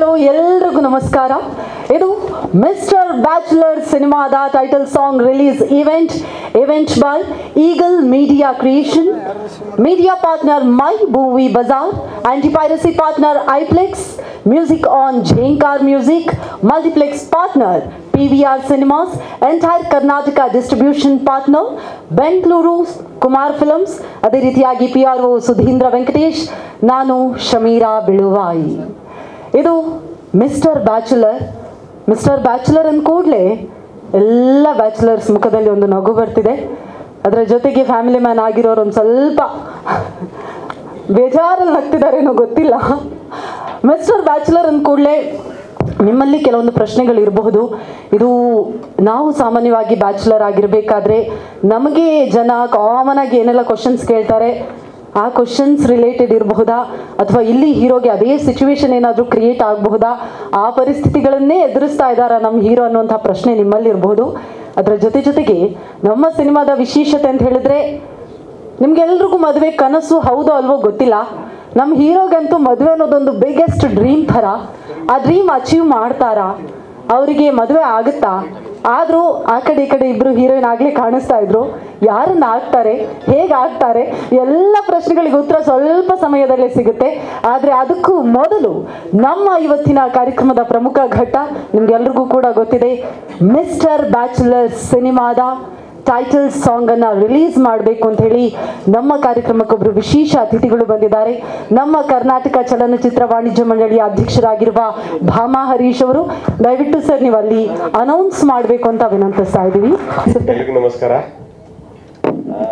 Hello ಎಲ್ರಿಗೂ ನಮಸ್ಕಾರ ಇದು ಮಿಸ್ಟರ್ ಬ್ಯಾಚುಲರ್ ಸಿನಿಮಾದ title song release event event by eagle Media Creation media partner my movie Bazaar anti piracy partner iPlex music on Jhankar music multiplex partner P V R Cinemas entire Karnataka distribution partner Bengaluru Kumar Films ಅದೇ ರೀತಿಯಾಗಿ P R O Sudheendra Venkatesh ನಾನು ಶಮೀರಾ ಬಿಳುವಾಯಿ ಇದು Mister bachelor mister bachelor ಅಂದ ಕೂಡಲೇ ಎಲ್ಲ bachelors ಮುಖದಲ್ಲಿ ಒಂದು ನಗು ಬರ್ತಿದೆ ಅದರ ಜೊತೆಗೆ ಫ್ಯಾಮಿಲಿ ಮ್ಯಾನ್ ಆಗಿರೋರು ಒಂದು ಸ್ವಲ್ಪ ಬೇಜಾರಲ್ಲಿ ನಗ್ತಿದಾರೇನೋ ಗೊತ್ತಿಲ್ಲ ಮಿಸ್ಟರ್ ಬ್ಯಾಚುಲರ್ ಅಂದ ಕೂಡಲೇ ನಿಮ್ಮಲ್ಲಿ ಕೆಲವೊಂದು ಪ್ರಶ್ನೆಗಳು ಇರಬಹುದು ಇದು ನಾವು ಸಾಮಾನ್ಯವಾಗಿ ಬ್ಯಾಚುಲರ್ ಆಗಿರಬೇಕಾದ್ರೆ ನಮಗೆ ಜನ ಕಾಮನ್ ಆಗಿ ಏನೆಲ್ಲ ಕ್ವಶನ್ಸ್ ಕೇಳ್ತಾರೆ ಆ ಕ್ವಶನ್ಸ್ ರಿಲೇಟೆಡ್ ಇರಬಹುದಾ ಅಥವಾ ಇಲ್ಲಿ ಹೀರೋಗೆ ಅದೇ ಸಿಚುವೇಶನ್ ಏನಾದರೂ ಕ್ರಿಯೇಟ್ ಆಗಬಹುದಾ ಆ ಪರಿಸ್ಥಿತಿಗಳನ್ನೇ ಎದುರಿಸ್ತಾ ಇದ್ದಾರಾ ನಮ್ಮ ಹೀರೋ ಅನ್ನುವಂಥ ಪ್ರಶ್ನೆ ನಿಮ್ಮಲ್ಲಿ ಇರಬಹುದು ಅದರ ಜೊತೆ ಜೊತೆಗೆ ನಮ್ಮ ಸಿನಿಮಾದ ವಿಶೇಷತೆ ಅಂತ ಹೇಳಿದ್ರೆ ನಿಮ್ಗೆಲ್ರಿಗೂ ಮದುವೆ ಕನಸು ಹೌದೋ ಅಲ್ವೋ ಗೊತ್ತಿಲ್ಲ ನಮ್ಮ ಹೀರೋಗಂತೂ ಮದುವೆ ಅನ್ನೋದೊಂದು ಬಿಗ್ಗೆಸ್ಟ್ ಡ್ರೀಮ್ ಥರ ಆ ಡ್ರೀಮ್ ಅಚೀವ್ ಮಾಡ್ತಾರಾ ಅವರಿಗೆ ಮದುವೆ ಆಗುತ್ತಾ ಆದರೂ ಆ ಕಡೆ ಈ ಕಡೆ ಇಬ್ಬರು ಹೀರೋಯಿನ್ ಆಗಲೇ ಕಾಣಿಸ್ತಾ ಇದ್ರು ಯಾರನ್ನ ಆಗ್ತಾರೆ ಹೇಗೆ ಆಗ್ತಾರೆ ಎಲ್ಲ ಪ್ರಶ್ನೆಗಳಿಗೆ ಉತ್ತರ ಸ್ವಲ್ಪ ಸಮಯದಲ್ಲೇ ಸಿಗುತ್ತೆ ಆದರೆ ಅದಕ್ಕೂ ಮೊದಲು ನಮ್ಮ ಇವತ್ತಿನ ಕಾರ್ಯಕ್ರಮದ ಪ್ರಮುಖ ಘಟ್ಟ ನಿಮ್ಗೆಲ್ರಿಗೂ ಕೂಡ ಗೊತ್ತಿದೆ ಮಿಸ್ಟರ್ ಬ್ಯಾಚುಲರ್ ಸಿನಿಮಾದ ಟೈಟಲ್ ಸಾಂಗ್ ಅನ್ನ ರಿಲೀಸ್ ಮಾಡಬೇಕು ಅಂತ ಹೇಳಿ ನಮ್ಮ ಕಾರ್ಯಕ್ರಮಕ್ಕೊಬ್ಬರು ವಿಶೇಷ ಅತಿಥಿಗಳು ಬಂದಿದ್ದಾರೆ ನಮ್ಮ ಕರ್ನಾಟಕ ಚಲನಚಿತ್ರ ವಾಣಿಜ್ಯ ಮಂಡಳಿಯ ಅಧ್ಯಕ್ಷರಾಗಿರುವ ಭಾಮಾ ಹರೀಶ್ ಅವರು ದಯವಿಟ್ಟು ಸರ್ ನೀವು ಅಲ್ಲಿ ಅನೌನ್ಸ್ ಮಾಡಬೇಕು ಅಂತ ವಿನಂತಿಸ್ತಾ ಇದ್ದೀವಿ ಎಲ್ರಿಗೂ ನಮಸ್ಕಾರ ಆ,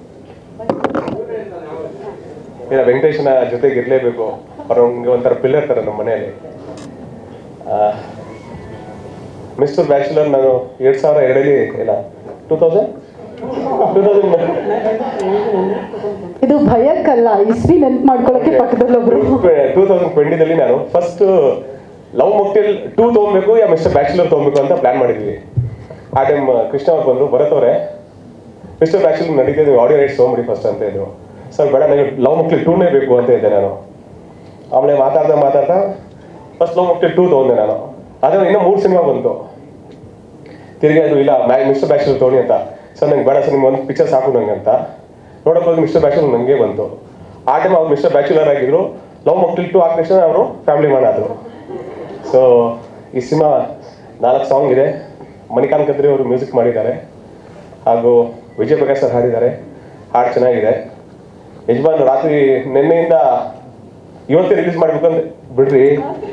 ಇಲ್ಲ ವೆಂಕಟೇಶನ ಜೊತೆಗೆ ಇರಲೇಬೇಕು ಅವ್ರಿಗೆ ಒಂಥರ ಪಿಲ್ಲರ್ ಥರ ನಮ್ಮ ಮನೆಯಲ್ಲಿ ಮಿಸ್ಟರ್ ಬ್ಯಾಚುಲರ್ ನಾನು ಎರಡು ಸಾವಿರ ಎರಡಲ್ಲಿ ಇಲ್ಲ ಟೂ ತೌಸಂಡ್ ಟೂ ತೌಸಂಡ್ ಇದು ಭಯಕ್ಕಲ್ಲ ಇಸ್ವಿ ನೆನ್ಪು ಮಾಡ್ಕೊಳ್ಳೋಕೆ ಪಕ್ಕದಲ್ಲೊಬ್ರು ಟೂ ತೌಸಂಡ್ ಟ್ವೆಂಟಿದಲ್ಲಿ ನಾನು ಫಸ್ಟ್ ಲವ್ ಮೊಕ್ಟೇಲ್ ಟೂ ತೊಗೊಬೇಕು ಯಾ ಮಿಸ್ಟರ್ ಬ್ಯಾಚುಲರ್ ತೊಗೊಬೇಕು ಅಂತ ಪ್ಲಾನ್ ಮಾಡಿದ್ವಿ ಆ ಟೈಮ್ ಕೃಷ್ಣ ಅವ್ರು ಬಂದರು ಬರತ್ತವ್ರೆ ಮಿಸ್ಟರ್ ಬ್ಯಾಚುಲರ್ ನಡೀತಾ ನೀವು ಆಡಿಯೋ ರೈಟ್ಸ್ ತೊಗೊಂಬಿಡಿ ಫಸ್ಟ್ ಅಂತ ಇದ್ರು ಸರ್ ಬೇಡ ನನಗೆ ಲವ್ ಮೊಕ್ಟೇಲ್ ಟೂನೇ ಬೇಕು ಅಂತ ಇದ್ದೆ ನಾನು ಆಮೇಲೆ ಮಾತಾಡ್ತಾ ಮಾತಾಡ್ತಾ ಫಸ್ಟ್ ಲವ್ ಮೊಕ್ಟೇಲ್ ಟೂ ತೊಗೊಂಡೆ ನಾನು ಅದೇ ಇನ್ನೂ ಮೂರು ಸಿನಿಮಾ ಬಂತು ತಿರುಗಿ ಅದು ಇಲ್ಲ ಮ್ಯಾ ಮಿಸ್ಟರ್ ಬ್ಯಾಚುಲರ್ ತೊಗೊಳಿ ಅಂತ ಸರ್ ನಂಗೆ ಬೇಡ ಸರ್ ನಿಮ್ಗೆ ಒಂದು ಪಿಕ್ಚರ್ ಸಾಕು ನಂಗೆ ಅಂತ ನೋಡಕ್ಕೆ ಹೋಗಿ ಮಿಸ್ಟರ್ ಬ್ಯಾಚುಲರ್ ನನಗೆ ಬಂತು ಆ ಟೈಮ್ ಅವ್ರು ಮಿಸ್ಟರ್ ಬ್ಯಾಚುಲರ್ ಆಗಿದ್ರು ಲವ್ ಮೊಕ್ಟಿಲ್ ಟು ಆದ ತಕ್ಷಣ ಅವರು ಫ್ಯಾಮಿಲಿ ಮ್ಯಾನ್ ಆದರು ಸೊ ಈ ಸಿನಿಮಾ ನಾಲ್ಕು ಸಾಂಗ್ ಇದೆ ಮಣಿಕಾಂತ್ ಕದ್ರಿ ಅವರು ಮ್ಯೂಸಿಕ್ ಮಾಡಿದ್ದಾರೆ ಹಾಗೂ ವಿಜಯ್ ಪ್ರಕಾಶ್ ಸರ್ ಹಾಡಿದ್ದಾರೆ ಹಾಡು ಚೆನ್ನಾಗಿದೆ ಯಜಮಾನ್ ರಾತ್ರಿ ನಿನ್ನೆಯಿಂದ ಇವತ್ತೇ ರಿಲೀಸ್ ಮಾಡ್ಬೇಕಂತ ಬಿಡ್ರಿ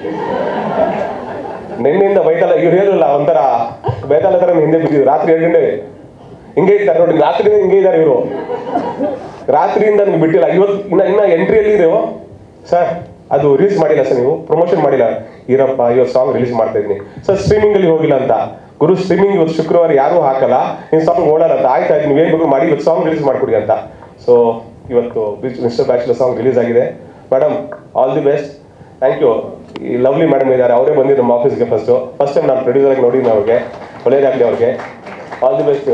ನಿನ್ನೆಯಿಂದ ಬೈತಲ್ಲ ಇವ್ರು ಹೇಳಿಲ್ಲ ಒಂಥರ ಬೈತಲ್ಲ ಥರ ಹಿಂದೆ ಬಿದ್ದಿದ್ರು ರಾತ್ರಿ ಎರಡು ಗಂಟೆ ಹಿಂಗೆ ಇದ್ದಾರೆ ನೋಡಿ ರಾತ್ರಿಯಿಂದ ಹಿಂಗೆ ಇದ್ದಾರೆ ಇವರು ರಾತ್ರಿಯಿಂದ ನಿಮ್ಗೆ ಬಿಟ್ಟಿಲ್ಲ ಇವತ್ತು ಇನ್ನ ಇನ್ನ ಎಂಟ್ರಿಯಲ್ಲಿ ಇದೆಯೋ ಸರ್ ಅದು ರಿಲೀಸ್ ಮಾಡಿಲ್ಲ ಸರ್ ನೀವು ಪ್ರಮೋಷನ್ ಮಾಡಿಲ್ಲ ಇರಪ್ಪ ಇವತ್ತು ಸಾಂಗ್ ರಿಲೀಸ್ ಮಾಡ್ತಾ ಇದೀನಿ ಸರ್ ಸ್ಟ್ರೀಮಿಂಗ್ ಅಲ್ಲಿ ಹೋಗಿಲ್ಲ ಅಂತ ಗುರು ಸ್ಟ್ರೀಮಿಂಗ್ ಇವತ್ತು ಶುಕ್ರವಾರ ಯಾರೂ ಹಾಕಲ್ಲ ನಿಮ್ಮ ಸಾಂಗ್ ಓಡಲ್ಲ ಅಂತ ಆಯ್ತು ಆಯ್ತು ನೀವೇನು ಬೇಕು ಮಾಡಿ ಇವತ್ತು ಸಾಂಗ್ ರಿಲೀಸ್ ಮಾಡ್ಕೊಡಿ ಅಂತ ಸೊ ಇವತ್ತು ಮಿಸ್ಟರ್ ಬ್ಯಾಚುಲರ್ ಸಾಂಗ್ ರಿಲೀಸ್ ಆಗಿದೆ madam all the best thank you ಈ ಲವ್ಲಿ ಮೇಡಮ್ ಇದ್ದಾರೆ ಅವರೇ ಬಂದಿದ್ದು ನಮ್ಮ ಆಫೀಸ್ಗೆ ಫಸ್ಟು ಫಸ್ಟ್ ಟೈಮ್ ನಾನು ಪ್ರೊಡ್ಯೂಸರ್ ಆಗಿ ನೋಡಿದ್ದೀನಿ ಅವ್ರಿಗೆ ಒಳ್ಳೇದಾಗಲಿ ಅವ್ರಿಗೆ all the best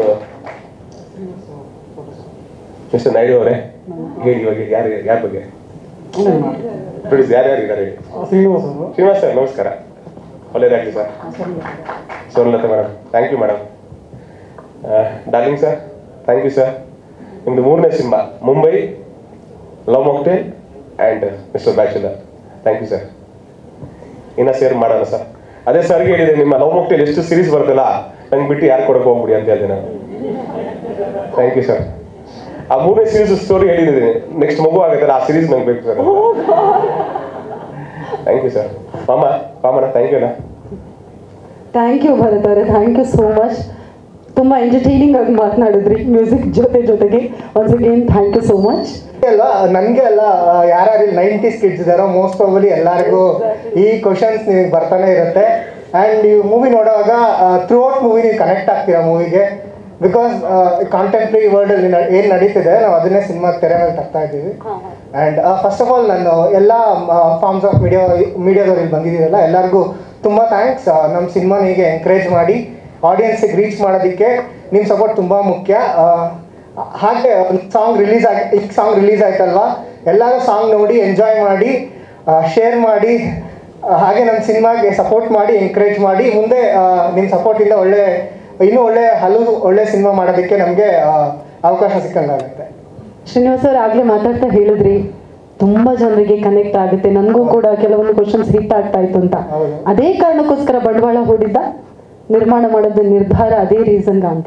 Mister Naidu ಅವರೇ ಹೇಳಿ ಇವಾಗ ಯಾರು ಯಾರ ಬಗ್ಗೆ ಪ್ರೊಡ್ಯೂಸ್ ಯಾರು ಯಾರು ಇದ್ದಾರೆ ಹೇಳಿ ಶ್ರೀನಿವಾಸ್ ಅವರು ಶ್ರೀನಿವಾಸ್ ಸರ್ ನಮಸ್ಕಾರ ಒಳ್ಳೇದಾಗಲಿ sir Sonalatha madam thank you madam darling sir thank you sir ನಿಮ್ಮದು ಮೂರನೇ cinema Mumbai Love Mocktail and Mister Bachelor thank you sir ಇನ್ನ ಸೇರ್ ಮಾಡೋಣ ಸರ್ ಅದೇ ಸರ್ಗೆ ಹೇಳಿದೆ ನಿಮ್ಮ ಲವ್ ಮೊಕ್ಟೇಲ್ ಎಷ್ಟು ಸೀರೀಸ್ ಬರ್ತಲ್ಲ ನಂಗೆ ಬಿಟ್ಟು ಯಾರು ಕೊಡಕ್ಕೆ ಹೋಗ್ಬಿಡಿ ಅಂತ ಹೇಳಿದೆ ನಾನು ಥ್ಯಾಂಕ್ ಯು ಸರ್ ಆ ಮೂರನೇ ಸೀರೀಸ್ ಸ್ಟೋರಿ ಹೇಳಿದ್ದೀನಿ ನೆಕ್ಸ್ಟ್ ಮಗು ಆಗುತ್ತಲ್ಲ ಆ ಸೀರೀಸ್ ನಂಗೆ ಬೇಕು ಸರ್ ಥ್ಯಾಂಕ್ ಯು ಸರ್ ಮಾಮ ಮಾಮಣ್ಣ ಥ್ಯಾಂಕ್ ಯು ಅಣ್ಣ ಥ್ಯಾಂಕ್ ಯು ಭರತ್ ಅವರೇ ಥ್ಯಾಂಕ್ ಯು ಸೋ ಮಚ್ ತುಂಬ ಎಂಟರ್ಟೈನಿಂಗ್ ಆಗಿ ಮಾತನಾಡಿದ್ರಿ ಮ್ಯೂಸಿಕ್ ಜೊತೆ ಜೊತೆಗೆ once again thank you so much ಅಲ್ಲ ನನಗೆ ಅಲ್ಲ ಯಾರ್ಯಾರು ನೈಂಟೀಸ್ ಕಿಡ್ಸ್ ಇದ್ದಾರೋ ಮೋಸ್ಟ್ ಪ್ರಾಬಲಿ ಎಲ್ಲರಿಗೂ ಈ ಕ್ವಶನ್ಸ್ ನಿಮಗೆ ಬರ್ತಾನೆ ಇರುತ್ತೆ ಆ್ಯಂಡ್ ನೀವು ಮೂವಿ ನೋಡುವಾಗ ಥ್ರೂ ಔಟ್ ಮೂವಿ ನೀವು ಕನೆಕ್ಟ್ ಆಗ್ತೀರಾ ಮೂವಿಗೆ ಬಿಕಾಸ್ ಕಾಂಟೆಂಪ್ರರಿ ವರ್ಲ್ಡ್ ಏನು ನಡೀತಿದೆ ನಾವು ಅದನ್ನೇ ಸಿನಿಮಾ ತೆರೆ ಮೇಲೆ ತರ್ತಾ ಇದ್ದೀವಿ ಆ್ಯಂಡ್ ಫಸ್ಟ್ ಆಫ್ ಆಲ್ ನಾನು ಎಲ್ಲ ಫಾರ್ಮ್ಸ್ ಆಫ್ ಮೀಡಿಯಾ ಮೀಡಿಯಾದವ್ರು ಇಲ್ಲಿ ಬಂದಿದ್ದೀರಲ್ಲ ಎಲ್ಲರಿಗೂ ತುಂಬ ಥ್ಯಾಂಕ್ಸ್ ನಮ್ಮ ಸಿನಿಮಾನ ಹೀಗೆ ಎಂಕರೇಜ್ ಮಾಡಿ ಆಡಿಯನ್ಸಿಗೆ ರೀಚ್ ಮಾಡೋದಕ್ಕೆ ನಿಮ್ಮ ಸಪೋರ್ಟ್ ತುಂಬ ಮುಖ್ಯ ಆ, ಹಾಗೆ ಒಂದು ಸಾಂಗ್ ರಿಲೀಸ್ ಆಗಿ ಈಗ ಸಾಂಗ್ ರಿಲೀಸ್ ಆಯ್ತಲ್ವಾ ಎಲ್ಲರೂ ಸಾಂಗ್ ನೋಡಿ ಎಂಜಾಯ್ ಮಾಡಿ ಶೇರ್ ಮಾಡಿ ಹಾಗೆ ನಮ್ಮ ಸಿನಿಮಾಗೆ ಸಪೋರ್ಟ್ ಮಾಡಿ ಎಂಕರೇಜ್ ಮಾಡಿ ಮುಂದೆ ನಿಮ್ಮ ಸಪೋರ್ಟಿಂದ ಒಳ್ಳೆ ಇನ್ನೂ ಒಳ್ಳೆ ಹಲವು ಒಳ್ಳೆ ಸಿನಿಮಾ ಮಾಡೋದಕ್ಕೆ ನಮಗೆ ಅವಕಾಶ ಸಿಕ್ಕಂಗಾಗುತ್ತೆ ಶ್ರೀನಿವಾಸ್ ಅವ್ರು ಆಗ್ಲೇ ಮಾತಾಡ್ತಾ ಹೇಳಿದ್ರಿ ತುಂಬಾ ಜನರಿಗೆ ಕನೆಕ್ಟ್ ಆಗುತ್ತೆ ನನಗೂ ಕೂಡ ಕೆಲವೊಂದು ಕ್ವಶನ್ಸ್ ಹಿಟ್ ಆಗ್ತಾ ಇತ್ತು ಅಂತ ಹೌದು. ಅದೇ ಕಾರಣಕ್ಕೋಸ್ಕರ ಬಂಡವಾಳ ಹೂಡಿದ್ದ ನಿರ್ಮಾಣ ಮಾಡೋದು ನಿರ್ಧಾರ ಅದೇ ರೀಸನ್ ಅಂತ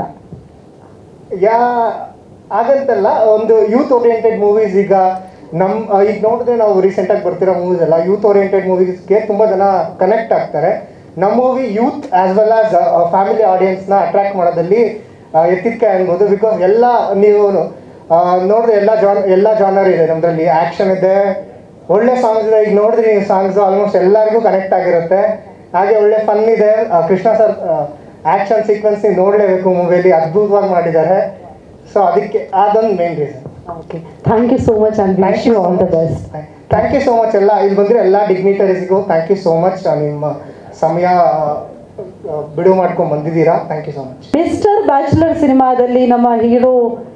ಯಾ ಹಾಗಂತಲ್ಲ ಒಂದು ಯೂತ್ ಓರಿಯೆಂಟೆಡ್ ಮೂವೀಸ್ ಈಗ ನಮ್ಮ ಈಗ ನೋಡಿದ್ರೆ ನಾವು ರೀಸೆಂಟಾಗಿ ಬರ್ತಿರೋ ಮೂವೀಸ್ ಎಲ್ಲ ಯೂತ್ ಓರಿಯೆಂಟೆಡ್ ಮೂವೀಸ್ಗೆ ತುಂಬ ಜನ ಕನೆಕ್ಟ್ ಆಗ್ತಾರೆ ನಮ್ಮ movie youth as well as family ಆಡಿಯನ್ಸ್ನ ಅಟ್ರಾಕ್ಟ್ ಮಾಡೋದಲ್ಲಿ ಆ, ಎತ್ತಿದ್ಕೆ ಅನ್ಬೋದು ಬಿಕಾಸ್ ಎಲ್ಲ ನೀವು ಆ, ನೋಡಿದ್ರೆ ಎಲ್ಲ ಜಾನ್ ಎಲ್ಲ ಜಾನರ್ ಇದೆ ನಮ್ಮದ್ರಲ್ಲಿ ಆ್ಯಕ್ಷನ್ ಇದೆ ಒಳ್ಳೆ ಸಾಂಗ್ಸ್ ಇದೆ ಈಗ ನೋಡಿದ್ರೆ ನೀವು ಸಾಂಗ್ಸ್ ಆಲ್ಮೋಸ್ಟ್ ಎಲ್ಲರಿಗೂ ಕನೆಕ್ಟ್ ಆಗಿರುತ್ತೆ ಹಾಗೆ ಒಳ್ಳೆ ಫನ್ ಇದೆ ಆ, ಕೃಷ್ಣ ಸರ್ ಆ್ಯಕ್ಷನ್ ಸೀಕ್ವೆನ್ಸ್ ನೀವು ನೋಡಲೇಬೇಕು ಮೂವಿಯಲ್ಲಿ ಅದ್ಭುತವಾಗಿ ಮಾಡಿದ್ದಾರೆ ಸೊ ಅದಕ್ಕೆ ಅದೊಂದು main reason okay thank you so much and wish you all the best thank you so much ಎಲ್ಲ ಇಲ್ಲಿ ಬಂದರೆ ಎಲ್ಲ ಡಿಗ್ನಿಟರೀಸ್ಗೂ ಥ್ಯಾಂಕ್ ಯು ಸೋ ಮಚ್ ನಿಮ್ಮ ಸಮಯ ಆ, ಬಿಡುವು ಮಾಡ್ಕೊಂಡು ಬಂದಿದ್ದೀರಾ thank you so much Mister Bachelor ಸಿನಿಮಾದಲ್ಲಿ ನಮ್ಮ ಹೀರೋ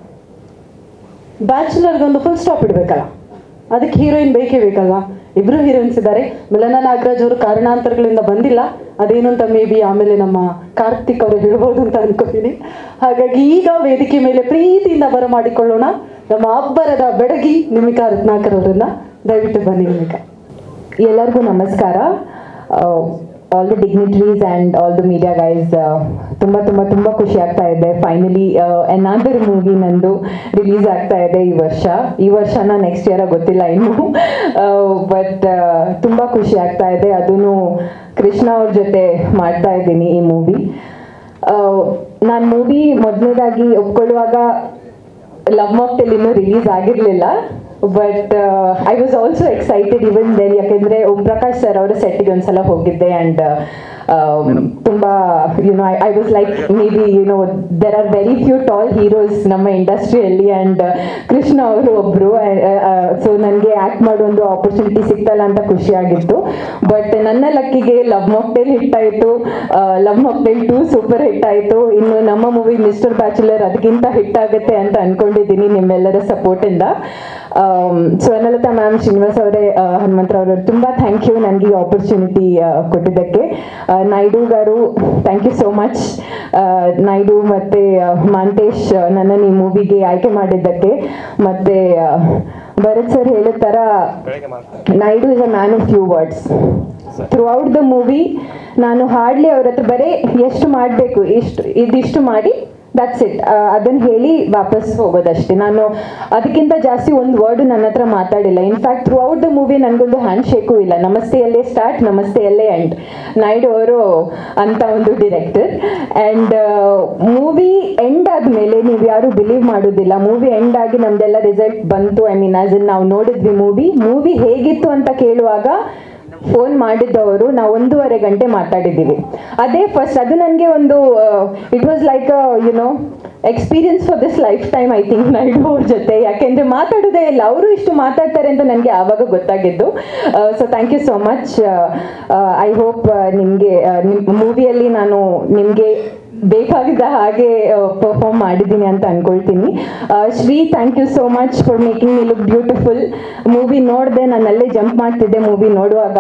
ಬ್ಯಾಚುಲರ್ಗೆ ಒಂದು ಫುಲ್ ಸ್ಟಾಪ್ ಇಡಬೇಕಲ್ಲ ಅದಕ್ಕೆ ಹೀರೋಯಿನ್ ಬೇಕೇ ಬೇಕಲ್ವಾ ಇಬ್ರು ಹೀರೋಯಿನ್ಸ್ ಇದ್ದಾರೆ ಮಿಲನ ನಾಗರಾಜ್ ಅವರು ಕಾರಣಾಂತರಗಳಿಂದ ಬಂದಿಲ್ಲ ಅದೇನು ಅಂತ ಮೇ ಬಿ ಆಮೇಲೆ ನಮ್ಮ ಕಾರ್ತಿಕ್ ಅವರು ಹೇಳ್ಬೋದು ಅಂತ ಅನ್ಕೋತೀನಿ ಹಾಗಾಗಿ ಈಗ ವೇದಿಕೆ ಮೇಲೆ ಪ್ರೀತಿಯಿಂದ ಬರಮಾಡಿಕೊಳ್ಳೋಣ ನಮ್ಮ ಅಬ್ಬರದ ಬೆಡಗಿ ನಿಮಿಕಾ ರತ್ನಾಕರ್ ಅವರನ್ನ ದಯವಿಟ್ಟು ಬನ್ನಿ ನಿಮಿಕಾ ಎಲ್ಲರಿಗೂ ನಮಸ್ಕಾರ all the dignitaries and all the media guys ತುಂಬ ತುಂಬ ತುಂಬ ಖುಷಿ ಆಗ್ತಾ ಇದೆ ಫೈನಲಿ ಎನಾದರ್ ಮೂವಿ ನಂದು ರಿಲೀಸ್ ಆಗ್ತಾ ಇದೆ ಈ ವರ್ಷ ಈ ವರ್ಷನ ನೆಕ್ಸ್ಟ್ ಇಯರ್ ಗೊತ್ತಿಲ್ಲ ಇನ್ನು ಬಟ್ ತುಂಬ ಖುಷಿ ಆಗ್ತಾ ಇದೆ ಅದೂ ಕೃಷ್ಣ ಅವ್ರ ಜೊತೆ ಮಾಡ್ತಾ ಇದ್ದೀನಿ ಈ ಮೂವಿ ನಾನು ಮೂವಿ ಮೊದಲನೇದಾಗಿ ಒಪ್ಕೊಳ್ಳುವಾಗ ಲವ್ ಮಾಕ್ಟೆಲ್ ಇನ್ನೂ ರಿಲೀಸ್ ಆಗಿರಲಿಲ್ಲ but I was also excited even then ಯಾಕೆಂದರೆ ಓಂ ಪ್ರಕಾಶ್ ಸರ್ ಅವರ ಸೆಟ್ಟಿಗೆ ಒಂದ್ಸಲ ಹೋಗಿದ್ದೆ ಆ್ಯಂಡ್ ತುಂಬ you know I was like maybe you know there are very few tall heroes ನಮ್ಮ ಇಂಡಸ್ಟ್ರಿಯಲ್ಲಿ ಆ್ಯಂಡ್ ಕೃಷ್ಣ ಅವರು ಒಬ್ಬರು ಸೊ ನನಗೆ ಆ್ಯಕ್ಟ್ ಮಾಡೋ ಒಂದು ಆಪರ್ಚುನಿಟಿ ಸಿಗ್ತಲ್ಲ ಅಂತ ಖುಷಿಯಾಗಿತ್ತು ಬಟ್ ನನ್ನ ಲಕ್ಕಿಗೆ ಲವ್ ಮಾಕ್ಟೇಲ್ ಹಿಟ್ ಆಯಿತು Love Mocktail two super hit ಆಯಿತು ಇನ್ನು ನಮ್ಮ ಮೂವಿ ಮಿಸ್ಟರ್ ಬ್ಯಾಚುಲರ್ ಅದಕ್ಕಿಂತ ಹಿಟ್ ಆಗುತ್ತೆ ಅಂತ ಅನ್ಕೊಂಡಿದ್ದೀನಿ ನಿಮ್ಮೆಲ್ಲರ ಸಪೋರ್ಟಿಂದ ಸ್ವರ್ಣಲತಾ ಮ್ಯಾಮ್ ಶ್ರೀನಿವಾಸ್ ಅವರೇ ಹನುಮಂತರಾವ್ ತುಂಬ ಥ್ಯಾಂಕ್ ಯು ನನಗೆ ಈ ಆಪರ್ಚುನಿಟಿ ಕೊಟ್ಟಿದ್ದಕ್ಕೆ ಆ, ನಾಯ್ಡು ጋರು thank you so much Naidu ಮತ್ತು ಮಾಂತೇಶ್ ನನ್ನನ್ನು ಈ ಮೂವಿಗೆ ಆಯ್ಕೆ ಮಾಡಿದ್ದಕ್ಕೆ ಮತ್ತು ಭರತ್ ಸರ್ ಹೇಳಿದ ಥರ Naidu is a man of few words through out the movie ನಾನು ಹಾಡ್ಲಿ ಅವ್ರ ಹತ್ರ ಬರೀ ಎಷ್ಟು ಮಾಡಬೇಕು ಇಷ್ಟು ಇದಿಷ್ಟು ಮಾಡಿ ದಟ್ಸ್ ಇಟ್ ಅದನ್ನು ಹೇಳಿ ವಾಪಸ್ ಹೋಗೋದಷ್ಟೇ ನಾನು ಅದಕ್ಕಿಂತ ಜಾಸ್ತಿ ಒಂದು ವರ್ಡ್ ನನ್ನ ಹತ್ರ ಮಾತಾಡಿಲ್ಲ in fact through out the movie ನನಗೊಂದು ಹ್ಯಾಂಡ್ ಶೇಕು ಇಲ್ಲ ನಮಸ್ತೆಯಲ್ಲೇ ಸ್ಟಾರ್ಟ್ ನಮಸ್ತೆಯಲ್ಲೇ ಎಂಡ್ ನಾಯ್ಡು ಅವರು ಅಂತ ಒಂದು ಡಿರೆಕ್ಟರ್ ಆ್ಯಂಡ್ ಮೂವಿ ಎಂಡ್ ಆದಮೇಲೆ ನೀವು ಯಾರು ಬಿಲೀವ್ ಮಾಡೋದಿಲ್ಲ ಮೂವಿ ಎಂಡ್ ಆಗಿ ನಮ್ದೆಲ್ಲ ರಿಸಲ್ಟ್ ಬಂತು ಐ ಮೀನ್ ಆಸ್ ನಾವು ನೋಡಿದ್ವಿ ಮೂವಿ ಮೂವಿ ಹೇಗಿತ್ತು ಅಂತ ಕೇಳುವಾಗ ಫೋನ್ ಮಾಡಿದ್ದವರು ನಾವು ಒಂದೂವರೆ ಗಂಟೆ ಮಾತಾಡಿದ್ದೀವಿ ಅದೇ ಫಸ್ಟ್ ಅದು ನನಗೆ ಒಂದು it was like you know experience for this life time I think Naidu ಅವ್ರ ಜೊತೆ ಯಾಕೆಂದರೆ ಮಾತಾಡೋದೇ ಇಲ್ಲ ಅವರು ಇಷ್ಟು ಮಾತಾಡ್ತಾರೆ ಅಂತ ನನಗೆ ಆವಾಗ ಗೊತ್ತಾಗಿದ್ದು so thank you so much I hope ನಿಮಗೆ ನಿಮ್ಮ ಮೂವಿಯಲ್ಲಿ ನಾನು ನಿಮಗೆ ಬೇಕಾಗಿದ್ದ ಹಾಗೆ ಪರ್ಫಾರ್ಮ್ ಮಾಡಿದ್ದೀನಿ ಅಂತ ಅನ್ಕೊಳ್ತೀನಿ ಆ, Shri thank you so much for making me look beautiful movie ನೋಡಿದೆ ನಾನು ಅಲ್ಲೇ ಜಂಪ್ ಮಾಡ್ತಿದ್ದೆ ಮೂವಿ ನೋಡುವಾಗ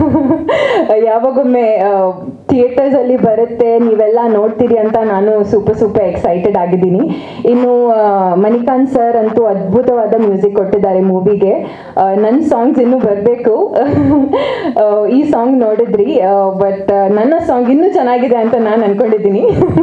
ಯಾವಾಗೊಮ್ಮೆ ಥಿಯೇಟರ್ಸಲ್ಲಿ ಬರುತ್ತೆ ನೀವೆಲ್ಲ ನೋಡ್ತೀರಿ ಅಂತ ನಾನು ಸೂಪರ್ ಸೂಪರ್ ಎಕ್ಸೈಟೆಡ್ ಆಗಿದ್ದೀನಿ ಇನ್ನು ಆ, ಮಣಿಕಾಂತ್ ಸರ್ ಅಂತೂ ಅದ್ಭುತವಾದ ಮ್ಯೂಸಿಕ್ ಕೊಟ್ಟಿದ್ದಾರೆ ಮೂವಿಗೆ ನನ್ನ ಸಾಂಗ್ಸ್ ಇನ್ನೂ ಬರಬೇಕು ಈ ಸಾಂಗ್ ನೋಡಿದ್ರಿ ಬಟ್ ನನ್ನ ಸಾಂಗ್ ಇನ್ನೂ ಚೆನ್ನಾಗಿದೆ ಅಂತ ನಾನು ಅನ್ಕೊಂಡಿದ್ದೀನಿ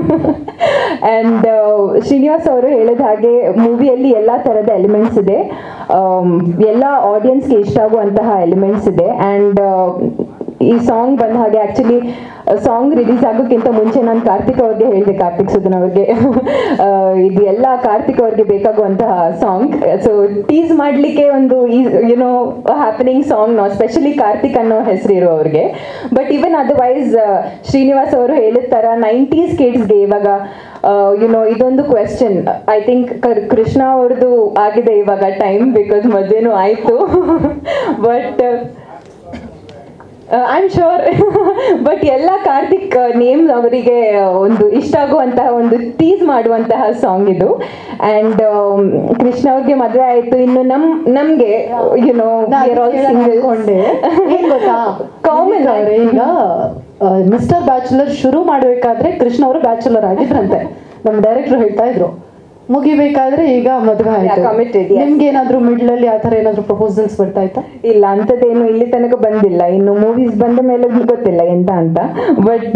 ಆ್ಯಂಡ್ ಶ್ರೀನಿವಾಸ್ ಅವರು ಹೇಳಿದ ಹಾಗೆ ಮೂವಿಯಲ್ಲಿ ಎಲ್ಲ ಥರದ ಎಲಿಮೆಂಟ್ಸ್ ಇದೆ ಆಮ್, ಎಲ್ಲ ಆಡಿಯನ್ಸ್ಗೆ ಇಷ್ಟ ಆಗುವಂತಹ ಎಲಿಮೆಂಟ್ಸ್ ಇದೆ ಆ್ಯಂಡ್ ಈ ಸಾಂಗ್ ಬಂದ ಹಾಗೆ ಆ್ಯಕ್ಚುಲಿ ಸಾಂಗ್ ರಿಲೀಸ್ ಆಗೋಕ್ಕಿಂತ ಮುಂಚೆ ನಾನು ಕಾರ್ತಿಕ್ ಅವ್ರಿಗೆ ಹೇಳಿದೆ ಕಾರ್ತಿಕ್ ಸುಧನ್ ಅವ್ರಿಗೆ ಆ, ಇದು ಎಲ್ಲ ಕಾರ್ತಿಕ್ ಅವ್ರಿಗೆ ಬೇಕಾಗುವಂತಹ ಸಾಂಗ್ ಸೊ ಟೀಸ್ ಮಾಡಲಿಕ್ಕೆ ಒಂದು ಯುನೋ ಹ್ಯಾಪನಿಂಗ್ ಸಾಂಗ್ ನಾವು ಸ್ಪೆಷಲಿ ಕಾರ್ತಿಕ್ ಅನ್ನೋ ಹೆಸರು ಇರುವವ್ರಿಗೆ ಬಟ್ ಇವನ್ ಅದರ್ವೈಸ್ ಶ್ರೀನಿವಾಸ್ ಅವರು ಹೇಳಿದ ಥರ ನೈಂಟೀಸ್ ಕಿಡ್ಸ್ಗೆ ಇವಾಗ ಯುನೋ ಇದೊಂದು ಕ್ವೆಶ್ಚನ್ ಐ ಥಿಂಕ್ ಕೃಷ್ಣ ಅವ್ರದ್ದು ಆಗಿದೆ ಇವಾಗ ಟೈಮ್ ಬಿಕಾಸ್ ಮದುವೆನೂ ಆಯಿತು but I am sure but ಎಲ್ಲ ಕಾರ್ತಿಕ್ ನೇಮ್ ಅವರಿಗೆ ಒಂದು ಇಷ್ಟ ಆಗುವಂತಹ ಒಂದು ಟೀಸ್ ಮಾಡುವಂತಹ ಸಾಂಗ್ ಇದು ಆ್ಯಂಡ್ ಕೃಷ್ಣ ಅವ್ರಿಗೆ ಮದುವೆ ಆಯಿತು ಇನ್ನು ನಮ್ ನಮಗೆ ಯುನೋ ಅನ್ಕೊಂಡೆ ಏನ್ ಗೊತ್ತಾ ಕಾಮನ್ ಅವ್ರೆ ಈಗ ಮಿಸ್ಟರ್ ಬ್ಯಾಚುಲರ್ ಶುರು ಮಾಡಬೇಕಾದ್ರೆ ಕೃಷ್ಣ ಅವರು ಬ್ಯಾಚುಲರ್ ಆಗಿದ್ರಂತೆ ನಮ್ಮ ಡೈರೆಕ್ಟರ್ ಹೇಳ್ತಾ ಇದ್ರು ಮುಗಿಬೇಕಾದ್ರೆ ಈಗ ಮದುವೆ Yeah, committed, ಆಯ್ತು yes. ನಿಮ್ಗೆ ಏನಾದ್ರು ಮಿಡ್ಲ್ ಅಲ್ಲಿ ಆ ತರ ಏನಾದ್ರು ಪ್ರಪೋಸಲ್ಸ್ ಬರ್ತಾ ಇತ್ತಾ ಇಲ್ಲ ಅಂಥದ್ದೇನು ಇಲ್ಲಿ ತನಕ ಬಂದಿಲ್ಲ ಇನ್ನು ಮೂವೀಸ್ ಬಂದ ಮೇಲೆ ಗೊತ್ತಿಲ್ಲ ಎಂತ ಅಂತ ಬಟ್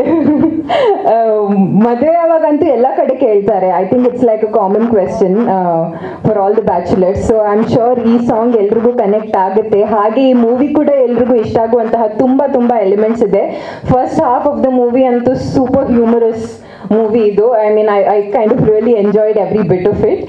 ಮದುವೆ ಯಾವಾಗಂತೂ ಎಲ್ಲ ಕಡೆ ಕೇಳ್ತಾರೆ I think it's like a common question for all the bachelors so I am sure ಈ ಸಾಂಗ್ ಎಲ್ರಿಗೂ ಕನೆಕ್ಟ್ ಆಗುತ್ತೆ ಹಾಗೆ ಈ ಮೂವಿ ಕೂಡ ಎಲ್ರಿಗೂ ಇಷ್ಟ ಆಗುವಂತಹ ತುಂಬ ತುಂಬ ಎಲಿಮೆಂಟ್ಸ್ ಇದೆ first half of the movie ಅಂತೂ ಸೂಪರ್ ಹ್ಯೂಮರಸ್ ಮೂವಿ ಇದು I mean I I kind of really enjoyed every bit of it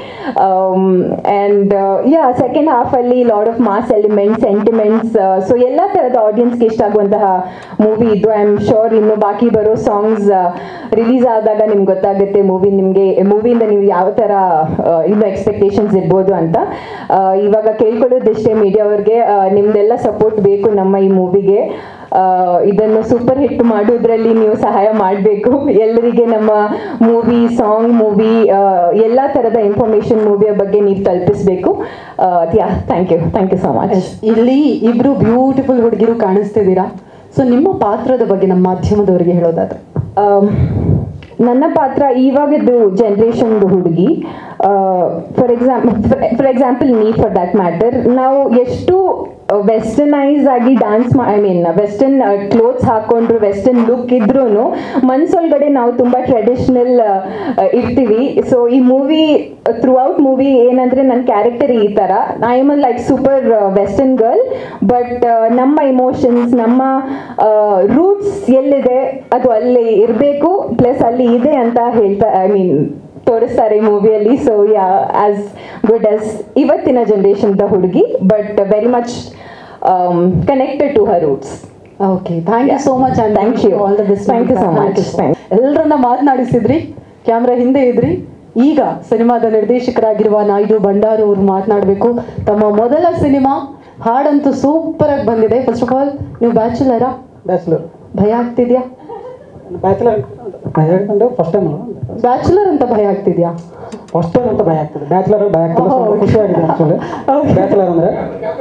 and yeah second ಹಾಫಲ್ಲಿ load of mass elements sentiments so ಎಲ್ಲ ಥರದ ಆಡಿಯನ್ಸ್ಗೆ ಇಷ್ಟ ಆಗುವಂತಹ ಮೂವಿ ಇದು I am sure ಇನ್ನು ಬಾಕಿ ಬರೋ ಸಾಂಗ್ಸ್ ರಿಲೀಸ್ ಆದಾಗ ನಿಮ್ಗೆ ಗೊತ್ತಾಗುತ್ತೆ ಮೂವಿ ನಿಮಗೆ ಮೂವಿಯಿಂದ ನೀವು ಯಾವ ಥರ ಇನ್ನು ಎಕ್ಸ್ಪೆಕ್ಟೇಷನ್ಸ್ ಇರ್ಬೋದು ಅಂತ ಆ, ಇವಾಗ ಕೇಳ್ಕೊಳ್ಳೋದಿಷ್ಟೇ ಮೀಡಿಯಾವ್ರಿಗೆ ನಿಮ್ದೆಲ್ಲ ಸಪೋರ್ಟ್ ಬೇಕು ನಮ್ಮ ಈ ಮೂವಿಗೆ ಇದನ್ನು ಸೂಪರ್ ಹಿಟ್ ಮಾಡೋದ್ರಲ್ಲಿ ನೀವು ಸಹಾಯ ಮಾಡಬೇಕು ಎಲ್ಲರಿಗೆ ನಮ್ಮ ಮೂವಿ ಸಾಂಗ್ ಮೂವಿ ಎಲ್ಲ ಥರದ ಇನ್ಫಾರ್ಮೇಷನ್ ಮೂವಿಯ ಬಗ್ಗೆ ನೀವು ತಲುಪಿಸ್ಬೇಕು yeah thank you thank you so much ಇಲ್ಲಿ ಇಬ್ರು ಬ್ಯೂಟಿಫುಲ್ ಹುಡುಗಿರು ಕಾಣಿಸ್ತಿದ್ದೀರಾ ಸೊ ನಿಮ್ಮ ಪಾತ್ರದ ಬಗ್ಗೆ ನಮ್ಮ ಮಾಧ್ಯಮದವರಿಗೆ ಹೇಳೋದಾದ್ರೆ ಆಮ್, ನನ್ನ ಪಾತ್ರ ಇವಾಗದ್ದು ಜನ್ರೇಷನ್ದು ಹುಡುಗಿ ಫಾರ್ ಎಕ್ಸಾಂಪಲ್ ಫಾರ್ ಎಕ್ಸಾಂಪಲ್ ನೀ ಫಾರ್ ದಟ್ ಮ್ಯಾಟರ್ ನಾವು ಎಷ್ಟು ವೆಸ್ಟರ್ನೈಸ್ ಆಗಿ dance I mean western clothes ಹಾಕೊಂಡ್ರು ವೆಸ್ಟರ್ನ್ ಲುಕ್ ಇದ್ರೂ ಮನ್ಸೊಳಗಡೆ ನಾವು ತುಂಬ ಟ್ರೆಡಿಷ್ನಲ್ ಇರ್ತೀವಿ ಸೊ ಈ ಮೂವಿ ಥ್ರೂ ಔಟ್ ಮೂವಿ ಏನಂದ್ರೆ ನನ್ನ ಕ್ಯಾರೆಕ್ಟರ್ ಈ ಥರ I am like super western girl but ನಮ್ಮ ಇಮೋಷನ್ಸ್ ನಮ್ಮ ರೂಟ್ಸ್ ಎಲ್ಲಿದೆ ಅದು ಅಲ್ಲಿ ಇರಬೇಕು ಪ್ಲಸ್ ಅಲ್ಲಿ ಇದೆ ಅಂತ ಹೇಳ್ತಾ ಐ ಮೀನ್ ತೋರಿಸ್ತಾರೆ ಈ ಮೂವಿಯಲ್ಲಿ so yeah as good as ಇವತ್ತಿನ ಜನ್ರೇಷನ್ದ ಹುಡುಗಿ but very much connected to her roots okay thank you so much and Thank you. All the best Thank you so much. Thank ಎಲ್ಲರನ್ನ ಮಾತನಾಡಿಸಿದ್ರಿ ಕ್ಯಾಮ್ರಾ ಹಿಂದೆ ಇದ್ರಿ ಈಗ ಸಿನಿಮಾದ ನಿರ್ದೇಶಕರಾಗಿರುವ ನಾಯ್ಡು ಭಂಡಾರು ಅವರು ಮಾತನಾಡಬೇಕು ತಮ್ಮ ಮೊದಲ ಸಿನಿಮಾ ಹಾಡಂತೂ ಸೂಪರ್ ಆಗಿ ಬಂದಿದೆ ಫಸ್ಟ್ ಆಫ್ ಆಲ್ ನೀವು ಬ್ಯಾಚುಲರಾ ಬ್ಯಾಚುಲರ್ ಭಯ ಆಗ್ತಿದ್ಯಾ ಬ್ಯಾಚುಲರ್ ಭಯ ಆಗ್ತಂದ್ರೆ ಫಸ್ಟ್ ಟೈಮ್ ಬ್ಯಾಚುಲರ್ ಅಂತ ಭಯ ಆಗ್ತಿದ್ಯಾ ಫಸ್ಟ್ ಟೈಮ್ ಅಂತ ಭಯ ಆಗ್ತದೆ ಬ್ಯಾಚುಲರ್ ಭಯ ಆಗ್ತದೆ ಸ್ವಲ್ಪ ಹೌದು. ಖುಷಿ ಆಗಿದೆ ಆಕ್ಚುಲಿ Okay. ಬ್ಯಾಚುಲರ್ ಅಂದ್ರೆ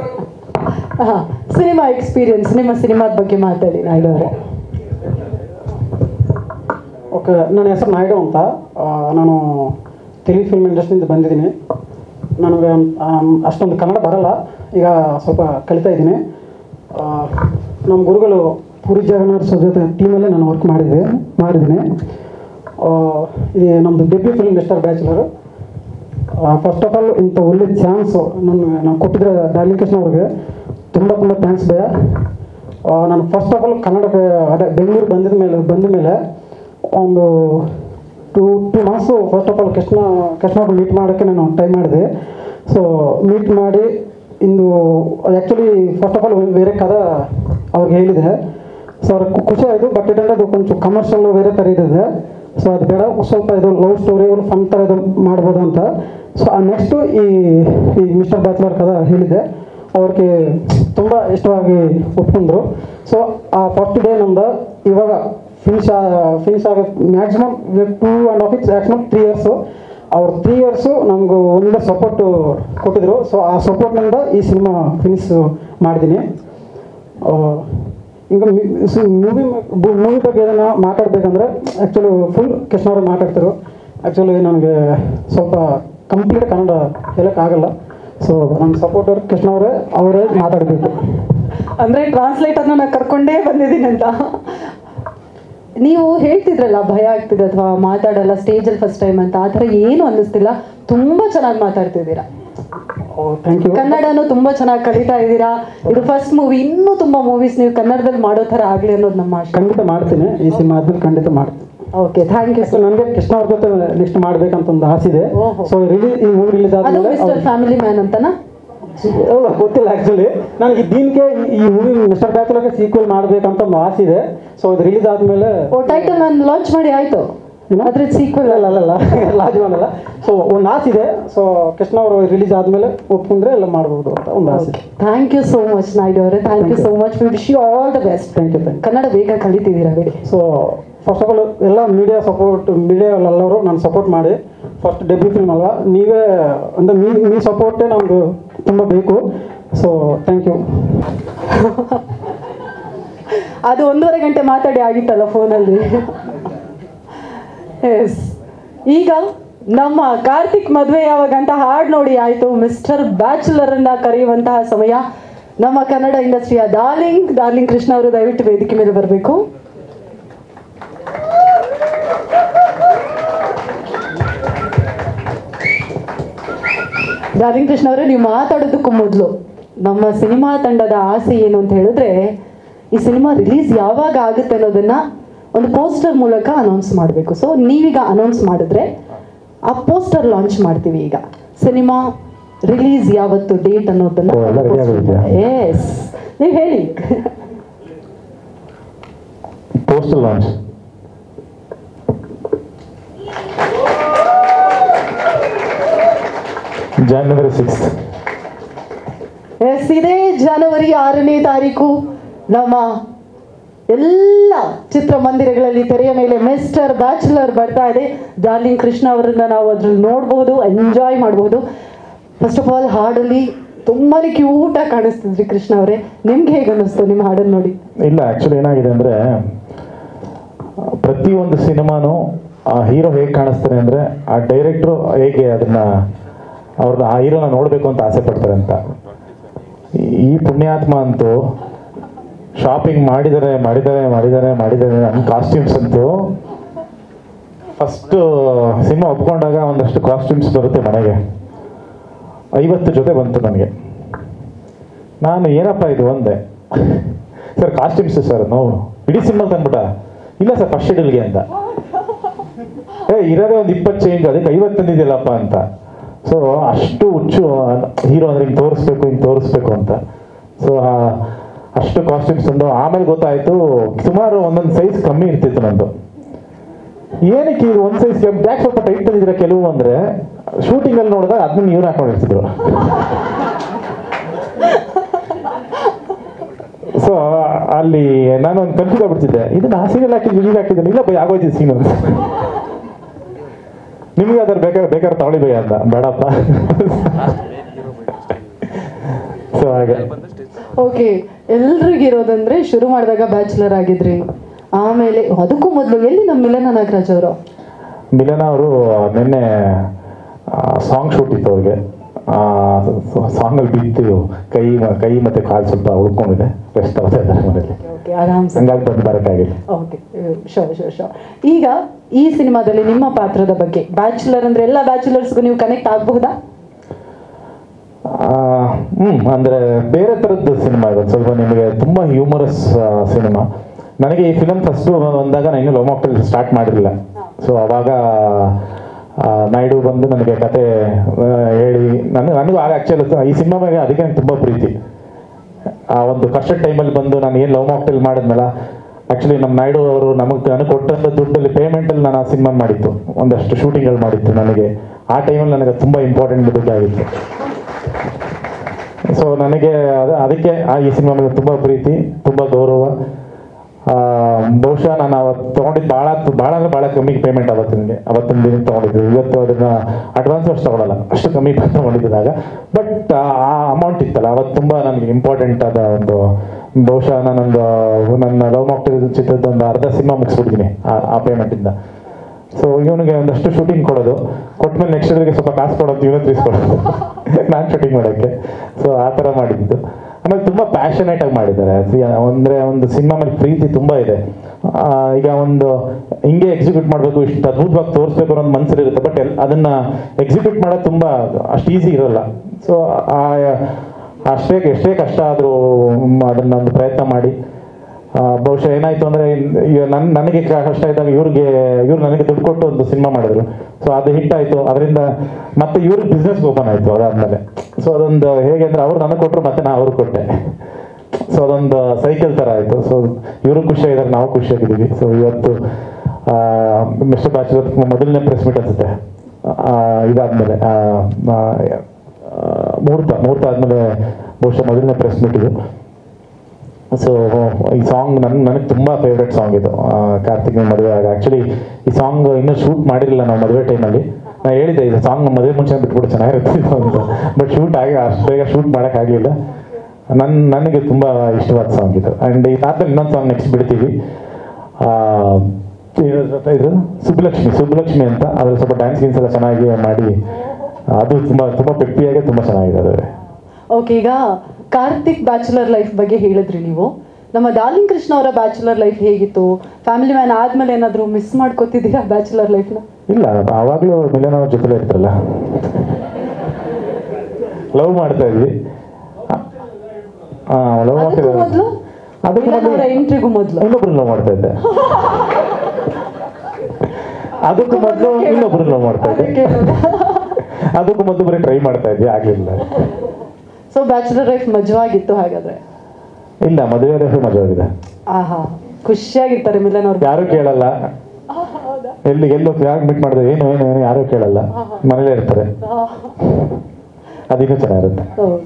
ಹಾ ಸಿನಿಮಾ ಎಕ್ಸ್ಪೀರಿಯನ್ಸ್ ನಿಮ್ಮ ಸಿನಿಮಾದ ಬಗ್ಗೆ ಮಾತಾಡಿ ನಾಯ್ಡು ಅವರೇ ಓಕೆ ನನ್ನ ಹೆಸರು ನಾಯ್ಡು ಅಂತ ಆ, ನಾನು ತೆಲುಗು ಫಿಲ್ಮ್ ಇಂಡಸ್ಟ್ರಿಯಿಂದ ಬಂದಿದ್ದೀನಿ ನನಗೆ ಆಮ್, ಅಷ್ಟೊಂದು ಕನ್ನಡ ಬರಲ್ಲ ಈಗ ಸ್ವಲ್ಪ ಕಲಿತಾ ಇದ್ದೀನಿ ಆ, ನಮ್ಮ ಗುರುಗಳು ಪುರಿ ಜಗನ್ನಾಥ್ ಸರ್ ಜೊತೆ ಟೀಮಲ್ಲೇ ನಾನು ವರ್ಕ್ ಮಾಡಿದ್ದೆ ಮಾಡಿದ್ದೀನಿ ಆ, ಇದು ನಮ್ಮದು debut film Mister Bachelor first of all ಇಂಥ ಒಳ್ಳೆ ಚಾನ್ಸು ನನ್ನ ನಾನು ಕೊಟ್ಟಿದ್ರೆ ಡಾರ್ಲಿಂಗ್ ಕೃಷ್ಣ ಅವ್ರಿಗೆ ತುಂಬ ತುಂಬ ಥ್ಯಾಂಕ್ಸ್ ಭಯ ಆ, ನಾನು ಫಸ್ಟ್ ಆಫ್ ಆಲ್ ಕನ್ನಡಕ್ಕೆ ಅದೇ ಬೆಂಗಳೂರು ಬಂದಿದ ಮೇಲೆ ಬಂದ ಮೇಲೆ ಒಂದು two two months first of all Krishna Krishna ಅವ್ರು ಮೀಟ್ ಮಾಡೋಕ್ಕೆ ನಾನು ಟ್ರೈ ಮಾಡಿದೆ ಸೊ ಮೀಟ್ ಮಾಡಿ ಇಂದು ಆ್ಯಕ್ಚುಲಿ ಫಸ್ಟ್ ಆಫ್ ಆಲ್ ಬೇರೆ ಕದ ಅವ್ರಿಗೆ ಹೇಳಿದೆ ಸೊ ಅವ್ರಿಗೆ ಖುಷಿ ಆಯಿತು ಬಟ್ ಇದಂದ್ರೆ ಅದು ಕೊಂಚ ಕಮರ್ಷಿಯಲ್ ಬೇರೆ ಥರ ಇದೆ ಸೊ ಅದು ಬೇಡ ಸ್ವಲ್ಪ ಇದು ಲವ್ ಸ್ಟೋರಿ ಒಂದು ಫನ್ ಥರ ಇದು ಮಾಡ್ಬೋದು ಅಂತ ಸೊ ನೆಕ್ಸ್ಟು ಈ ಈ ಮಿಸ್ಟರ್ ಬ್ಯಾಚುಲರ್ ಕದ ಹೇಳಿದೆ ಅವ್ರಿಗೆ ತುಂಬ ಇಷ್ಟವಾಗಿ ಒಪ್ಕೊಂಡ್ರು ಸೊ ಆ ಫಸ್ಟ್ ಡೇ ನಮ್ದು ಇವಾಗ ಫಿನಿಶ್ ಫಿನಿಶ್ ಆಗ maximum two and half it's maximum three years ಅವ್ರು ತ್ರೀ ಇಯರ್ಸು ನಮಗೂ ಒಳ್ಳೆ ಸಪೋರ್ಟು ಕೊಟ್ಟಿದ್ರು ಸೊ ಆ ಸಪೋರ್ಟ್ನಿಂದ ಈ ಸಿನಿಮಾ ಫಿನಿಶ್ ಮಾಡಿದ್ದೀನಿ ಆ, ಈಗ ಮೂವಿ ಮೂವಿ ಬಗ್ಗೆ ಏದನ್ನ ಮಾತಾಡ್ಬೇಕಂದ್ರೆ ಆ್ಯಕ್ಚುಲಿ ಫುಲ್ ಕೃಷ್ಣ ಅವರು ಮಾತಾಡ್ತಿರು ಆ್ಯಕ್ಚುಲಿ ನನಗೆ ಸ್ವಲ್ಪ ಕಂಪ್ಲೀಟ್ ಕನ್ನಡ ಹೇಳೋಕ್ಕಾಗಲ್ಲ ಸೊ ನನ್ನ ಸಪೋರ್ಟರ್ ಕೃಷ್ಣ ಅವರೇ ಅವರೇ ಮಾತಾಡಬೇಕು ಅಂದ್ರೆ ಟ್ರಾನ್ಸ್ಲೇಟರ್ನ ನಾನು ಕರ್ಕೊಂಡೇ ಬಂದಿದ್ದೀನಿ ಅಂತ ನೀವು ಹೇಳ್ತಿದ್ರಲ್ಲ ಭಯ ಆಗ್ತಿದೆ ಅಥವಾ ಮಾತಾಡಲ್ಲ ಸ್ಟೇಜಲ್ಲಿ ಫಸ್ಟ್ ಟೈಮ್ ಅಂತ ಆ ಥರ ಏನು ಅನ್ನಿಸ್ತಿಲ್ಲ ತುಂಬಾ ಚೆನ್ನಾಗಿ ಮಾತಾಡ್ತಿದ್ದೀರಾ ಥ್ಯಾಂಕ್ ಯು ಕನ್ನಡನು ತುಂಬಾ ಚೆನ್ನಾಗಿ ಕಲಿತಾ ಇದ್ದೀರಾ ಇದು ಫಸ್ಟ್ ಮೂವಿ ಇನ್ನೂ ತುಂಬಾ ಮೂವೀಸ್ ನೀವು ಕನ್ನಡದಲ್ಲಿ ಮಾಡೋ ಥರ ಆಗಲಿ ಅನ್ನೋದು ನಮ್ಮ ಆಶೆ ಖಂಡಿತ ಮಾಡ್ತೀನಿ ಈ ಸಿನಿಮಾ ಆದ್ಮೇಲೆ ಖಂಡಿತ ಮಾಡ್ತೀನಿ ಓಕೆ ಥ್ಯಾಂಕ್ ಯು ಸೊ ನನಗೆ ಕೃಷ್ಣ ಅವ್ರ ಜೊತೆ ನೆಕ್ಸ್ಟ್ ಮಾಡ್ಬೇಕಂತ ಒಂದು ಆಸೆ ಇದೆ ಓಹೋ. ಸೊ ರಿಲೀಸ್ ಈ ಮೂವಿ ರಿಲೀಸ್ ಅದು ಆದ್ಮೇಲೆ ಮಿಸ್ಟರ್ ಫ್ಯಾಮಿಲಿ ಮ್ಯಾನ್ ಅಂತನಾ ಅಲ್ಲ, ಗೊತ್ತಿಲ್ಲ ಆಕ್ಚುಲಿ ನನಗೆ ದೀನ್ಗೆ ಈ ಮೂವಿ ಮಿಸ್ಟರ್ ಬ್ಯಾಚುಲರ್ಗೆ ಸೀಕ್ವಲ್ ಮಾಡ್ಬೇಕಂತ ಒಂದು ಆಸೆ ಇದೆ ಸೊ ಇದು ರಿಲೀಸ್ ಆದ್ಮೇಲೆ ಓ ಟೈಟಲ್ ನಾನು ಲಾಂಚ್ ಮಾಡಿ ಆಯ್ತು ಏನು ಅದ್ರ sequel ಅಲ್ಲ ಅಲ್ಲ ಲಾಜಿವನ್ ಸೊ ಒಂದು ಆಸೆ ಇದೆ ಸೊ ಕೃಷ್ಣ ಅವರು ರಿಲೀಸ್ ಆದಮೇಲೆ ಒಪ್ಕೊಂಡ್ರೆ ಎಲ್ಲ ಮಾಡ್ಬೋದು ಅಂತ ಒಂದು ಆಸೆ ಇದೆ thank you so much Naidu ಅವರೇ thank you so much wish you all the best thank you thank Kannada ಬೇಗ ಕಲಿತಿದ್ದೀರಾ ಬಿಡಿ ಸೊ ಫಸ್ಟ್ ಆಫ್ ಆಲ್ ಎಲ್ಲ ಮೀಡಿಯಾ ಸಪೋರ್ಟ್ ಮೀಡಿಯಾವಲ್ಲೆಲ್ಲರೂ ನಾನು ಸಪೋರ್ಟ್ ಮಾಡಿ ಫಸ್ಟ್ ಡೆಬ್ಯೂ ಫಿಲ್ಮ್ ಅಲ್ವಾ ನೀವೇ ಅಂದರೆ ಮೀ ಮೀ ಸಪೋರ್ಟೇ ನಮ್ಗೆ ತುಂಬ ಬೇಕು ಸೊ ಥ್ಯಾಂಕ್ ಯು ಅದು ಒಂದೂವರೆ ಗಂಟೆ ಮಾತಾಡಿ ಆಗಿತ್ತಲ್ಲ ಫೋನಲ್ಲಿ ಎಸ್ ಈಗ ನಮ್ಮ ಕಾರ್ತಿಕ್ ಮದುವೆ ಯಾವಾಗಂತ ಹಾಡು ನೋಡಿ ಆಯಿತು ಮಿಸ್ಟರ್ ಬ್ಯಾಚುಲರ್ ಅನ್ನ ಕರೆಯುವಂತಹ ಸಮಯ ನಮ್ಮ ಕನ್ನಡ ಇಂಡಸ್ಟ್ರಿಯ ಡಾರ್ಲಿಂಗ್ ಡಾರ್ಲಿಂಗ್ ಕೃಷ್ಣ ಅವರು ದಯವಿಟ್ಟು ವೇದಿಕೆ ಮೇಲೆ ಬರಬೇಕು ಡಾರ್ಲಿಂಗ್ ಕೃಷ್ಣ ಅವರೇ ನೀವು ಮಾತಾಡೋದಕ್ಕೂ ಮೊದಲು ನಮ್ಮ ಸಿನಿಮಾ ತಂಡದ ಆಸೆ ಏನು ಅಂತ ಹೇಳಿದ್ರೆ ಈ ಸಿನಿಮಾ ರಿಲೀಸ್ ಯಾವಾಗ ಆಗುತ್ತೆ ಅನ್ನೋದನ್ನ ಒಂದು ಪೋಸ್ಟರ್ ಮೂಲಕ ಅನೌನ್ಸ್ ಮಾಡಬೇಕು ಸೊ ನೀವೀಗ ಅನೌನ್ಸ್ ಮಾಡಿದ್ರೆ ಆ ಪೋಸ್ಟರ್ ಲಾಂಚ್ ಮಾಡ್ತೀವಿ ಈಗ ಸಿನಿಮಾ ರಿಲೀಸ್ ಯಾವತ್ತು ಡೇಟ್ ಅನ್ನೋದನ್ನ ಓ, ಎಲ್ಲ ready ಆಗೋಗಿದ್ಯಾ? ಎಸ್ ನೀವು ಹೇಳಿ poster launch January six yes ಇದೇ ಜನವರಿ ಆರನೇ ತಾರೀಕು ನಮ್ಮ ಎಲ್ಲ ಚಿತ್ರಮಂದಿರಗಳಲ್ಲಿ ತೆರೆಯ ಮೇಲೆ ಮಿಸ್ಟರ್ ಬ್ಯಾಚುಲರ್ ಬರ್ತಾ ಇದೆ ಡಾರ್ಲಿಂಗ್ ಕೃಷ್ಣ ಅವರನ್ನ ನಾವು ಅದ್ರಲ್ಲಿ ನೋಡ್ಬೋದು ಎಂಜಾಯ್ ಮಾಡ್ಬೋದು ಫಸ್ಟ್ ಆಫ್ ಆಲ್ ಹಾಡಲ್ಲಿ ತುಂಬಾನೇ ಕ್ಯೂಟಾಗಿ ಕಾಣಿಸ್ತಿದ್ರಿ ಕೃಷ್ಣ ಅವರೇ ನಿಮ್ಗೆ ಹೇಗೆ ಅನ್ನಿಸ್ತು ನಿಮ್ಮ ಹಾಡನ್ನು ನೋಡಿ ಇಲ್ಲ ಆ್ಯಕ್ಚುಲಿ ಏನಾಗಿದೆ ಅಂದರೆ ಪ್ರತಿಯೊಂದು ಸಿನಿಮಾನು ಆ ಹೀರೋ ಹೇಗೆ ಕಾಣಿಸ್ತಾರೆ ಅಂದರೆ ಆ ಡೈರೆಕ್ಟ್ರು ಹೇಗೆ ಅದನ್ನು ಅವ್ರನ್ನ ಆ ಹೀರೋನ ನೋಡಬೇಕು ಅಂತ ಆಸೆ ಪಡ್ತಾರೆ ಅಂತ ಈ ಪುಣ್ಯಾತ್ಮ ಅಂತೂ ಶಾಪಿಂಗ್ ಮಾಡಿದ್ದಾರೆ ಮಾಡಿದ್ದಾರೆ ಮಾಡಿದ್ದಾರೆ ಮಾಡಿದ್ದಾರೆ ನನ್ನ ಕಾಸ್ಟ್ಯೂಮ್ಸ್ ಅಂತೂ ಫಸ್ಟು ಸಿನಿಮಾ ಒಪ್ಕೊಂಡಾಗ ಒಂದಷ್ಟು ಕಾಸ್ಟ್ಯೂಮ್ಸ್ ಬರುತ್ತೆ ಮನೆಗೆ ಐವತ್ತು ಜೊತೆ ಬಂತು ನನಗೆ ನಾನು ಏನಪ್ಪ ಇದು ಒಂದೆ ಸರ್ ಕಾಸ್ಟ್ಯೂಮ್ಸ್ ಸರ್ ನೋವು ಇಡೀ ಸಿನಿಮಾ ತಂದ್ಬಿಟ್ಟ ಇಲ್ಲ ಸರ್ ಫಸ್ಟ್ ಶೆಡ್ಯೂಲ್ಗೆ ಅಂತ ಏ ಇರೋದೇ ಒಂದು ಇಪ್ಪತ್ತು ಚೇಂಜ್ ಅದಕ್ಕೆ ಐವತ್ತು ತಂದಿದ್ಯಲ್ಲಪ್ಪ ಅಂತ ಸೊ ಅಷ್ಟು ಹುಚ್ಚು ಹೀರೋ ಅಂದ್ರೆ ಹಿಂಗೆ ತೋರಿಸ್ಬೇಕು ಹಿಂಗೆ ತೋರಿಸ್ಬೇಕು ಅಂತ ಸೊ ಅಷ್ಟು ಕಾಸ್ಟ್ಯೂಮ್ಸ್ ತಂದು ಆಮೇಲೆ ಗೊತ್ತಾಯ್ತು ಸುಮಾರು ಒಂದೊಂದು ಸೈಜ್ ಕಮ್ಮಿ ಇರ್ತಿತ್ತು ನಂದು ಏನಕ್ಕೆ ಈಗ ಒಂದು ಸೈಜ್ ಬ್ಯಾಕ್ ಸ್ವಲ್ಪ ಟೈಟ್ ತಂದಿದ್ರೆ ಕೆಲವು ಅಂದ್ರೆ ಶೂಟಿಂಗ್ ಅಲ್ಲಿ ನೋಡಿದಾಗ ಅದನ್ನ ಇವ್ರು ಹಾಕೊಂಡಿರ್ತಿದ್ರು ಸೊ ಅಲ್ಲಿ ನಾನು ಒಂದು ಕನ್ಫ್ಯೂಸ್ ಆಗ್ಬಿಡ್ತಿದ್ದೆ ಇದನ್ನ ಆ ಸೀರಿಯಲ್ ಹಾಕಿದ್ದು ಈಗ ಹಾಕಿದ್ದೀನಿ ಇಲ್ಲ ಬೈ ಆಗೋಯ್ತು ಸೀನ್ ಅಂತ ನಿಮ್ಗೆ ಅದ್ರ ಬೇಕಾದ್ರೆ ಬೇಕಾದ್ರೆ ತಗೊಳ್ಳಿ ಬೈ ಅಂತ ಬೇಡಪ್ಪ ಸೊ ಹಾಗೆ ಓಕೆ ಎಲ್ರಿಗಿರೋದಂದ್ರೆ ಶುರು ಮಾಡಿದಾಗ ಬ್ಯಾಚುಲರ್ ಆಗಿದ್ರಿ ಆಮೇಲೆ ಅದಕ್ಕೂ ಮೊದಲು ಎಲ್ಲಿ ನಮ್ಮ ಮಿಲನ ನಾಗರಾಜ್ ಅವರು ಮಿಲನ ಅವರು ನಿನ್ನೆ ಸಾಂಗ್ ಶೂಟ್ ಇತ್ತು ಅವ್ರಿಗೆ ಸಾಂಗಲ್ಲಿ ಬಿದ್ದು ಕೈ ಮ- ಕೈ ಮತ್ತೆ ಕಾಲು ಸ್ವಲ್ಪ ಉಳ್ಕೊಂಡಿದೆ ರೆಸ್ಟ್ ಆಗ್ತಾ ಇದ್ದಾರೆ ಮನೇಲಿ ಓಕೆ ಆರಾಮ್ಸೆ ಹಂಗಾಗಿ ಬಂದು ಬರೋಕ್ಕಾಗಿಲ್ಲ ಓಕೆ ಶೋರ್ ಶೋರ್ ಶೋರ್ ಈಗ ಈ ಸಿನಿಮಾದಲ್ಲಿ ನಿಮ್ಮ ಪಾತ್ರದ ಬಗ್ಗೆ ಬ್ಯಾಚುಲರ್ ಅಂದ್ರೆ ಎಲ್ಲ ಬ್ಯಾಚುಲರ್ಸ್ಗೂ ನೀವು ಕನೆಕ್ಟ್ ಆಗಬಹುದಾ ಹ್ಞೂ ಅಂದರೆ ಬೇರೆ ಥರದ್ದು ಸಿನಿಮಾ ಇದು ಸ್ವಲ್ಪ ನಿಮಗೆ ತುಂಬ ಹ್ಯೂಮರಸ್ ಸಿನಿಮಾ ನನಗೆ ಈ ಫಿಲಮ್ ಫಸ್ಟು ಬಂದಾಗ ನಾನು ಇನ್ನೂ ಲೋಮಾಕ್ಟಲ್ ಸ್ಟಾರ್ಟ್ ಮಾಡಿರಲಿಲ್ಲ ಸೊ ಅವಾಗ ಆ, ನಾಯ್ಡು ಬಂದು ನನಗೆ ಕತೆ ಆ, ಹೇಳಿ ನನಗೆ ನನಗೂ ಆಗ ಆ್ಯಕ್ಚುಲಿ ಈ ಸಿನಿಮಾ ಬಗ್ಗೆ ಅದಕ್ಕೆ ನಂಗೆ ತುಂಬ ಪ್ರೀತಿ ಆ ಒಂದು ಕಷ್ಟ ಟೈಮಲ್ಲಿ ಬಂದು ನಾನು ಏನು ಲವ್ ಮಾಕ್ಟೆಲ್ ಮಾಡಿದ್ನಲ್ಲ ಆ್ಯಕ್ಚುಲಿ ನಮ್ಮ ನಾಯ್ಡು ಅವರು ನಮಗೆ ನನಗೆ ಕೊಟ್ಟಂಥ ದುಡ್ಡಲ್ಲಿ ಪೇಮೆಂಟಲ್ಲಿ ನಾನು ಆ ಸಿನಿಮಾ ಮಾಡಿತ್ತು ಒಂದಷ್ಟು ಶೂಟಿಂಗ್ಗಳು ಮಾಡಿತ್ತು ನನಗೆ ಆ ಟೈಮಲ್ಲಿ ನನಗೆ ತುಂಬ ಇಂಪಾರ್ಟೆಂಟ್ ದುಡ್ಡಾಗಿತ್ತು ಸೊ ನನಗೆ ಅದು ಅದಕ್ಕೆ ಆ ಈ ಸಿನಿಮಾ ಮೇಲೆ ತುಂಬ ಪ್ರೀತಿ ತುಂಬ ಗೌರವ ಆ, ಬಹುಶಃ ನಾನು ಅವತ್ತು ತೊಗೊಂಡಿದ್ದು ಭಾಳ ಭಾಳ ಅಂದರೆ ಭಾಳ ಕಮ್ಮಿ ಪೇಮೆಂಟ್ ಅವತ್ತಿನಿಗೆ ಅವತ್ತಿನ ದಿನ ತೊಗೊಂಡಿದ್ದು ಇವತ್ತು ಅದನ್ನ ಅಡ್ವಾನ್ಸ್ ಅಷ್ಟು ತಗೊಳ್ಳಲ್ಲ ಅಷ್ಟು ಕಮ್ಮಿ ತೊಗೊಂಡಿದ್ದಾಗ ಬಟ್ ಆ ಅಮೌಂಟ್ ಇತ್ತಲ್ಲ ಅವತ್ತು ತುಂಬ ನನಗೆ ಇಂಪಾರ್ಟೆಂಟ್ ಆದ ಒಂದು ಬಹುಶಃ ನಾನೊಂದು ನನ್ನ ಲವ್ ಮಾಕ್ಟೆಲ್ ಚಿತ್ರದ ಒಂದು ಅರ್ಧ ಸಿನಿಮಾ ಮುಗಿಸ್ಬಿಟ್ಟಿದ್ದೀನಿ ಆ- ಆ ಪೇಮೆಂಟಿಂದ ಸೊ ಇವನಿಗೆ ಒಂದಷ್ಟು ಶೂಟಿಂಗ್ ಕೊಡೋದು ಕೊಟ್ಮೇಲೆ ನೆಕ್ಸ್ಟ್ ಇಯರ್ಗೆ ಸ್ವಲ್ಪ ಕಾಸು ಕೊಡೋದು ಇವನು ತೀರಿಸ್ಕೊಡೋದು ನಾನು ಶೂಟಿಂಗ್ ಮಾಡೋಕ್ಕೆ ಸೊ ಆ ಥರ ಮಾಡಿದ್ದು ಆಮೇಲೆ ತುಂಬ ಪ್ಯಾಷನೇಟ್ ಆಗಿ ಮಾಡಿದ್ದಾರೆ ಸಿ- ಅಂದ್ರೆ ಒಂದು ಸಿನಿಮಾ ಮೇಲೆ ಪ್ರೀತಿ ತುಂಬ ಇದೆ ಆ, ಈಗ ಒಂದು ಹಿಂಗೆ ಎಕ್ಸಿಕ್ಯೂಟ್ ಮಾಡಬೇಕು ಇಷ್ಟು ಅದ್ಭುತವಾಗಿ ತೋರಿಸ್ಬೇಕು ಅನ್ನೋ ಮನಸ್ಸಲ್ಲಿ ಇರುತ್ತೆ ಬಟ್ ಎಲ್ ಅದನ್ನ ಎಕ್ಸಿಕ್ಯೂಟ್ ಮಾಡೋದು ತುಂಬ ಅಷ್ಟು ಈಸಿ ಇರಲ್ಲ ಸೊ ಆ ಅಷ್ಟೇ ಎಷ್ಟೇ ಕಷ್ಟ ಆದರೂ ಅದನ್ನ ಒಂದು ಪ್ರಯತ್ನ ಮಾಡಿ ಆ, ಬಹುಶಃ ಏನಾಯ್ತು ಅಂದ್ರೆ ಈಗ ನನ್ ನನಗೆ ಕ- ಕಷ್ಟ ಇದ್ದಾಗ ಇವ್ರಿಗೆ ಇವ್ರು ನನಗೆ ದುಡ್ಡು ಕೊಟ್ಟು ಒಂದು ಸಿನಿಮಾ ಮಾಡಿದ್ರು ಸೊ ಅದು ಹಿಟ್ ಆಯ್ತು ಅದರಿಂದ ಮತ್ತೆ ಇವ್ರಿಗೆ ಬಿಸ್ನೆಸ್ ಓಪನ್ ಆಯ್ತು ಅದಾದ್ಮೇಲೆ ಸೊ ಅದೊಂದು ಹೇಗೆ ಅಂದ್ರೆ ಅವ್ರು ನನಗೆ ಕೊಟ್ಟರು ಮತ್ತೆ ನಾ ಅವ್ರಿಗೆ ಕೊಟ್ಟೆ ಸೊ ಅದೊಂದು ಸೈಕಲ್ ತರ ಆಯ್ತು ಸೊ ಇವರು ಖುಷಿಯಾಗಿದ್ದಾರೆ ನಾವು ಖುಷಿಯಾಗಿದ್ದೀವಿ ಸೊ ಇವತ್ತು ಮಿಸ್ಟರ್ ಬ್ಯಾಚುಲರ್ ಮೊದಲನೇ ಪ್ರೆಸ್ ಮೀಟ್ ಅನ್ಸುತ್ತೆ ಆ, ಇದಾದ್ಮೇಲೆ ಆ, ಆ, ಆ, ಮುಹೂರ್ತ ಮುಹೂರ್ತ ಆದಮೇಲೆ ಬಹುಶಃ ಮೊದಲನೇ ಪ್ರೆಸ್ ಮೀಟ್ ಇದು ಸೊ ಈ ಸಾಂಗ್ ನನ್ ನನಗೆ ತುಂಬ ಫೇವ್ರೆಟ್ ಸಾಂಗ್ ಇದು ಆ, ಕಾರ್ತಿಕ್ ಮದುವೆ ಆಗ ಆ್ಯಕ್ಚುಲಿ ಈ ಸಾಂಗ್ ಇನ್ನೂ ಶೂಟ್ ಮಾಡಿರಲಿಲ್ಲ ನಾವು ಮದುವೆ ಟೈಮಲ್ಲಿ ನಾನು ಹೇಳಿದ್ದೆ ಇದು ಸಾಂಗ್ ಮದುವೆ ಮುಂಚೆ ಬಿಟ್ಬಿಟ್ಟು ಚೆನ್ನಾಗಿರುತ್ತೆ ಇದು ಅಂತ ಬಟ್ ಶೂಟ್ ಆಗಿ ಅಷ್ಟು ಬೇಗ ಶೂಟ್ ಮಾಡೋಕ್ಕಾಗಲಿಲ್ಲ ನನ್ನ ನನಗೆ ತುಂಬ ಇಷ್ಟವಾದ ಸಾಂಗ್ ಇದು ಆ್ಯಂಡ್ ಇದಾದ್ಮೇಲೆ ಇನ್ನೊಂದು ಸಾಂಗ್ ನೆಕ್ಸ್ಟ್ ಬಿಡ್ತೀವಿ ಆ, ಇದು- ಇದು ಸುಬ್ಬಲಕ್ಷ್ಮಿ ಸುಬ್ಬಲಕ್ಷ್ಮಿ ಅಂತ ಅದ್ರಲ್ಲಿ ಸ್ವಲ್ಪ ಡ್ಯಾನ್ಸ್ ಗೀನ್ಸ್ ಎಲ್ಲ ಚೆನ್ನಾಗಿ ಮಾಡಿ ಅದು ತುಂಬ ತುಂಬ ಪೆಪ್ಪಿಯಾಗಿ ತುಂಬ ಚೆನ್ನಾಗಿದೆ ಅದು ಓಕೆ ಈಗ ಕಾರ್ತಿಕ್ ಬ್ಯಾಚುಲರ್ ಲೈಫ್ ಬಗ್ಗೆ ಹೇಳಿದ್ರಿ ನೀವು ನಮ್ಮ ಡಾರ್ಲಿಂಗ್ ಕೃಷ್ಣ ಅವರ ಬ್ಯಾಚುಲರ್ ಲೈಫ್ ಹೇಗಿತ್ತು ಫ್ಯಾಮಿಲಿ ಮ್ಯಾನ್ ಆದ್ಮೇಲೆ ಏನಾದರೂ ಮಿಸ್ ಮಾಡ್ಕೋತಿದ್ದೀರಾ ಬ್ಯಾಚುಲರ್ ಲೈಫ್ನ ಇಲ್ಲ ಆವಾಗಲೂ ಮಿಲನ್ ಅವ್ರ ಜೊತೆಲೇ ಇರ್ತಾರಲ್ಲ ಲವ್ ಮಾಡ್ತಾ ಇದ್ವಿ ಲವ್ ಅದಕ್ಕೂ ಮೊದಲು ಅದಕ್ಕೂ ಮೊದಲು ಅವರ ಎಂಟ್ರಿಗೂ ಮೊದಲು ಇನ್ನೊಬ್ರು ಲವ್ ಮಾಡ್ತಾ ಇದ್ದೆ ಅದಕ್ಕೂ ಮೊದಲು ಇನ್ನೊಬ್ರು ಲವ್ ಮಾಡ್ತಾ ಇದ್ದೆ ಅದಕ್ಕೂ ಮೊದಲು ಬರೀ ಟ್ರೈ ಮಾಡ್ತಾ ಇದ್ವಿ ಆಗ್ಲಿಲ್ಲ ಸೊ ಬ್ಯಾಚುಲರ್ ಲೈಫ್ ಮಜವಾಗಿತ್ತು ಹಾಗಾದ್ರೆ ಇಲ್ಲ ಮದುವೆ ಲೈಫ್ ಮಜವಾಗಿದೆ ಆಹಾ ಖುಷಿಯಾಗಿರ್ತಾರೆ ಮಿಲನ್ ಅವ್ರು ಯಾರು ಕೇಳಲ್ಲ ಎಲ್ಲಿ ಎಲ್ಲೋ ಯಾರು ಮೀಟ್ ಮಾಡಿದ್ರೆ ಏನು ಏನು ಏನು ಯಾರು ಕೇಳಲ್ಲ ಮನೇಲೇ ಇರ್ತಾರೆ ಅದಿನ್ನೂ ಚೆನ್ನಾಗಿರುತ್ತೆ ಹೌದು.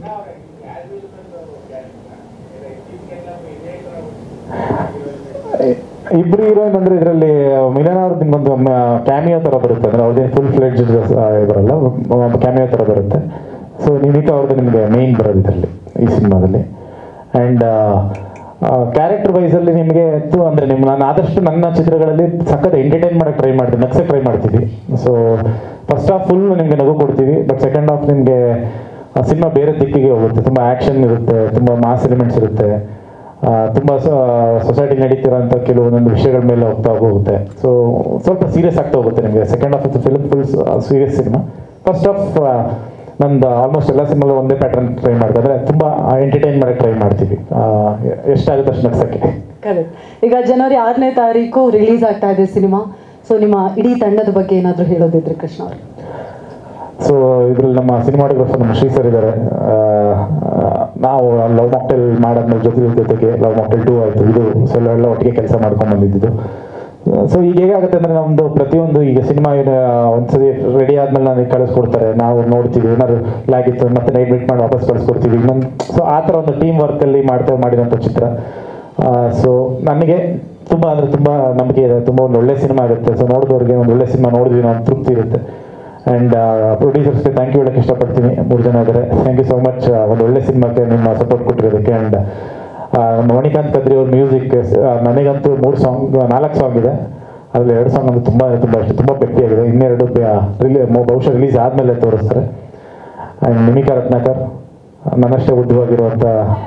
ಇಬ್ರು ಹೀರೋಯಿನ್ ಅಂದ್ರೆ ಇದರಲ್ಲಿ ಮಿಲನ್ ಅವ್ರದ್ದು ನಿಮ್ಗೊಂದು ಕ್ಯಾಮಿಯೋ ತರ ಬರುತ್ತೆ ಅಂದ್ರೆ ಅವ್ರದ್ದು ಫುಲ್ ಫ್ಲೆಡ್ಜ್ ಬರಲ್ಲ ಕ್ಯಾಮಿಯೋ ತರ ಬರುತ್ತೆ ಸೊ ನಿಮಿಕ ಅವ್ರದ್ದು ನಿಮಗೆ ಮೇನ್ ಬರೋದು ಇದರಲ್ಲಿ ಈ ಸಿನಿಮಾದಲ್ಲಿ ಆ್ಯಂಡ್ ಕ್ಯಾರೆಕ್ಟರ್ ವೈಸ್ ಅಲ್ಲಿ ನಿಮಗೆ ಎತ್ತು ಅಂದ್ರೆ ನಿಮ್ ನಾನು ಆದಷ್ಟು ನನ್ನ ಚಿತ್ರಗಳಲ್ಲಿ ಸಖತ್ ಎಂಟರ್ಟೈನ್ ಮಾಡಕ್ಕೆ ಟ್ರೈ ಮಾಡ್ತೀನಿ ನಗ್ಸಕ್ಕೆ ಟ್ರೈ ಮಾಡ್ತೀವಿ ಸೊ ಫಸ್ಟ್ ಹಾಫ್ ಫುಲ್ ನಿಮಗೆ ನಗು ಕೊಡ್ತೀವಿ ಬಟ್ ಸೆಕೆಂಡ್ ಹಾಫ್ ನಿಮಗೆ ಸಿನಿಮಾ ಬೇರೆ ದಿಕ್ಕಿಗೆ ಹೋಗುತ್ತೆ ತುಂಬ ಆ್ಯಕ್ಷನ್ ಇರುತ್ತೆ ತುಂಬ ಮಾಸ್ ಎಲಿಮೆಂಟ್ಸ್ ಇರುತ್ತೆ ಆ, ತುಂಬಾ ಸೊಸೈಟಿ ನಡೀತಿರೋಂಥ ಕೆಲವೊಂದೊಂದು ವಿಷಯಗಳ ಮೇಲೆ ಹೋಗ್ತಾ ಹೋಗುತ್ತೆ ಸೊ ಸ್ವಲ್ಪ ಸೀರಿಯಸ್ ಆಗ್ತಾ ಹೋಗುತ್ತೆ ನಿಮಗೆ second half film full serious cinema first half ನಂದು ಆಲ್ಮೋಸ್ಟ್ ಎಲ್ಲ ಸಿನಿಮಾಲು ಒಂದೇ ಪ್ಯಾಟರ್ನ್ ಟ್ರೈ ಮಾಡ್ತಾ ಅಂದ್ರೆ ತುಂಬ ಎಂಟರ್ಟೈನ್ ಮಾಡಕ್ಕೆ ಟ್ರೈ ಮಾಡ್ತೀವಿ ಆ, ಎಷ್ಟಾಗುತ್ತೆ ಅಷ್ಟು ನಗ್ಸಕ್ಕೆ ಕರೆಕ್ಟ್ ಈಗ ಜನವರಿ ಆರನೇ ತಾರೀಕು ರಿಲೀಸ್ ಆಗ್ತಾ ಇದೆ ಸಿನಿಮಾ ಸೊ ನಿಮ್ಮ ಇಡೀ ತಂಡದ ಬಗ್ಗೆ ಏನಾದರೂ ಹೇಳೋದಿದ್ರೆ ಕೃಷ್ಣ ಅವರು ಸೊ ಇದ್ರಲ್ಲಿ ನಮ್ಮ ಸಿನಿಮಾಟೋಗ್ರಫರ್ ನಮ್ಮ ಶ್ರೀ ಸರ್ ಇದ್ದಾರೆ ನಾವು ಲವ್ ಮಾಕ್ಟೆಲ್ ಮಾಡಾದ್ಮೇಲೆ ಜೊತೆ ಜೊತೆಗೆ ಲವ್ ಮಾಕ್ಟೆಲ್ ಟೂ ಆಯಿತು ಇದು ಸೊ ಎಲ್ಲ ಒಟ್ಟಿಗೆ ಕೆಲಸ ಮಾಡ್ಕೊಂಡು ಬಂದಿದ್ದು ಸೊ ಈಗ ಹೇಗಾಗುತ್ತೆ ಅಂದ್ರೆ ನಮ್ದು ಪ್ರತಿಯೊಂದು ಈಗ ಸಿನಿಮಾ ಒಂದ್ಸತಿ ರೆಡಿ ಆದ್ಮೇಲೆ ನನಗೆ ಕಳಿಸ್ಕೊಡ್ತಾರೆ ನಾವು ನೋಡ್ತೀವಿ ಏನಾದ್ರು ಲ್ಯಾಗ್ ಇತ್ತು ಮತ್ತೆ ನೈಟ್ ಮೀಟ್ ಮಾಡಿ ವಾಪಸ್ ಕಳಿಸ್ಕೊಡ್ತೀವಿ ಇನ್ನೊಂದು ಸೊ ಆ ಥರ ಒಂದು ಟೀಮ್ ವರ್ಕಲ್ಲಿ ಮಾಡ್ತಾ ಮಾಡಿರೋಂಥ ಚಿತ್ರ ಸೊ ನನಗೆ ತುಂಬ ಅಂದರೆ ತುಂಬ ನಂಬಿಕೆ ಇದೆ ತುಂಬ ಒಂದು ಒಳ್ಳೆ ಸಿನಿಮಾ ಆಗುತ್ತೆ ಸೊ ನೋಡಿದವ್ರಿಗೆ ಒಂದು ಒಳ್ಳೆ ಸಿನಿಮಾ ನೋಡಿದ್ವಿ ಅನ್ನೋ ಒಂದು ತೃಪ್ತಿ ಇರುತ್ತೆ ಆ್ಯಂಡ್ ಪ್ರೊಡ್ಯೂಸರ್ಸ್ಗೆ ಥ್ಯಾಂಕ್ ಯು ಹೇಳಕ್ಕೆ ಇಷ್ಟಪಡ್ತೀನಿ ಮೂರು ಜನ ಇದ್ದಾರೆ ಥ್ಯಾಂಕ್ ಯು ಸೋ ಮಚ್ ಒಂದು ಒಳ್ಳೆ ಸಿನಿಮಾಕ್ಕೆ ನಿಮ್ಮ ಸಪೋರ್ಟ್ ಕೊಟ್ಟಿರೋದಕ್ಕೆ ಆ್ಯಂಡ್ ನಮ್ಮ ಮಣಿಕಾಂತ್ ಕದ್ರಿ ಅವ್ರ ಮ್ಯೂಸಿಕ್ ನನಗಂತೂ ಮೂರು ಸಾಂಗ್ ನಾಲ್ಕು ಸಾಂಗ್ ಇದೆ ಅದರಲ್ಲಿ ಎರಡು ಸಾಂಗ್ ಅಂದ್ರೆ ತುಂಬ ತುಂಬ ಇಷ್ಟ ತುಂಬ ಗಟ್ಟಿಯಾಗಿದೆ ಇನ್ನೆರಡು ರಿಲೀ ಬಹುಶಃ ರಿಲೀಸ್ ಆದಮೇಲೆ ತೋರಿಸ್ತಾರೆ ಆ್ಯಂಡ್ ನಿಮಿಕಾ ರತ್ನಾಕರ್ ನನ್ನಷ್ಟೇ ಉದ್ದವಾಗಿರುವಂಥ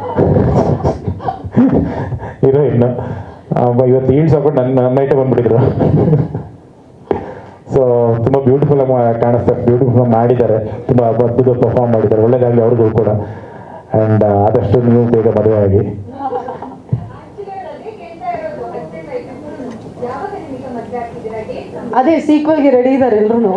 ಹೀರೋಯಿನ್ ಇವತ್ತು ಈಲ್ಸ್ ಹಾಕೊಂಡು ನನ್ನ ನನ್ನ ಐಟೆ ಬಂದ್ಬಿಟ್ಟಿದ್ರು ಸೊ ತುಂಬ ಬ್ಯೂಟಿಫುಲ್ ಆಗಿ ಮಾ- ಕಾಣಿಸ್ತಾರೆ ಬ್ಯೂಟಿಫುಲ್ ಆಗಿ ಮಾಡಿದ್ದಾರೆ ತುಂಬ ಅದ್ಭುತ ಪರ್ಫಾರ್ಮ್ ಮಾಡಿದ್ದಾರೆ ಒಳ್ಳೇದಾಗಲಿ ಅವ್ರಿಗೂ ಕೂಡ ಆ್ಯಂಡ್ ಆದಷ್ಟು ನೀವು ಬೇಗ ಮದುವೆ ಆಗಿ ಅದೇ ಸೀಕ್ವಲ್ಗೆ ರೆಡಿ ಇದ್ದಾರೆ ಎಲ್ರು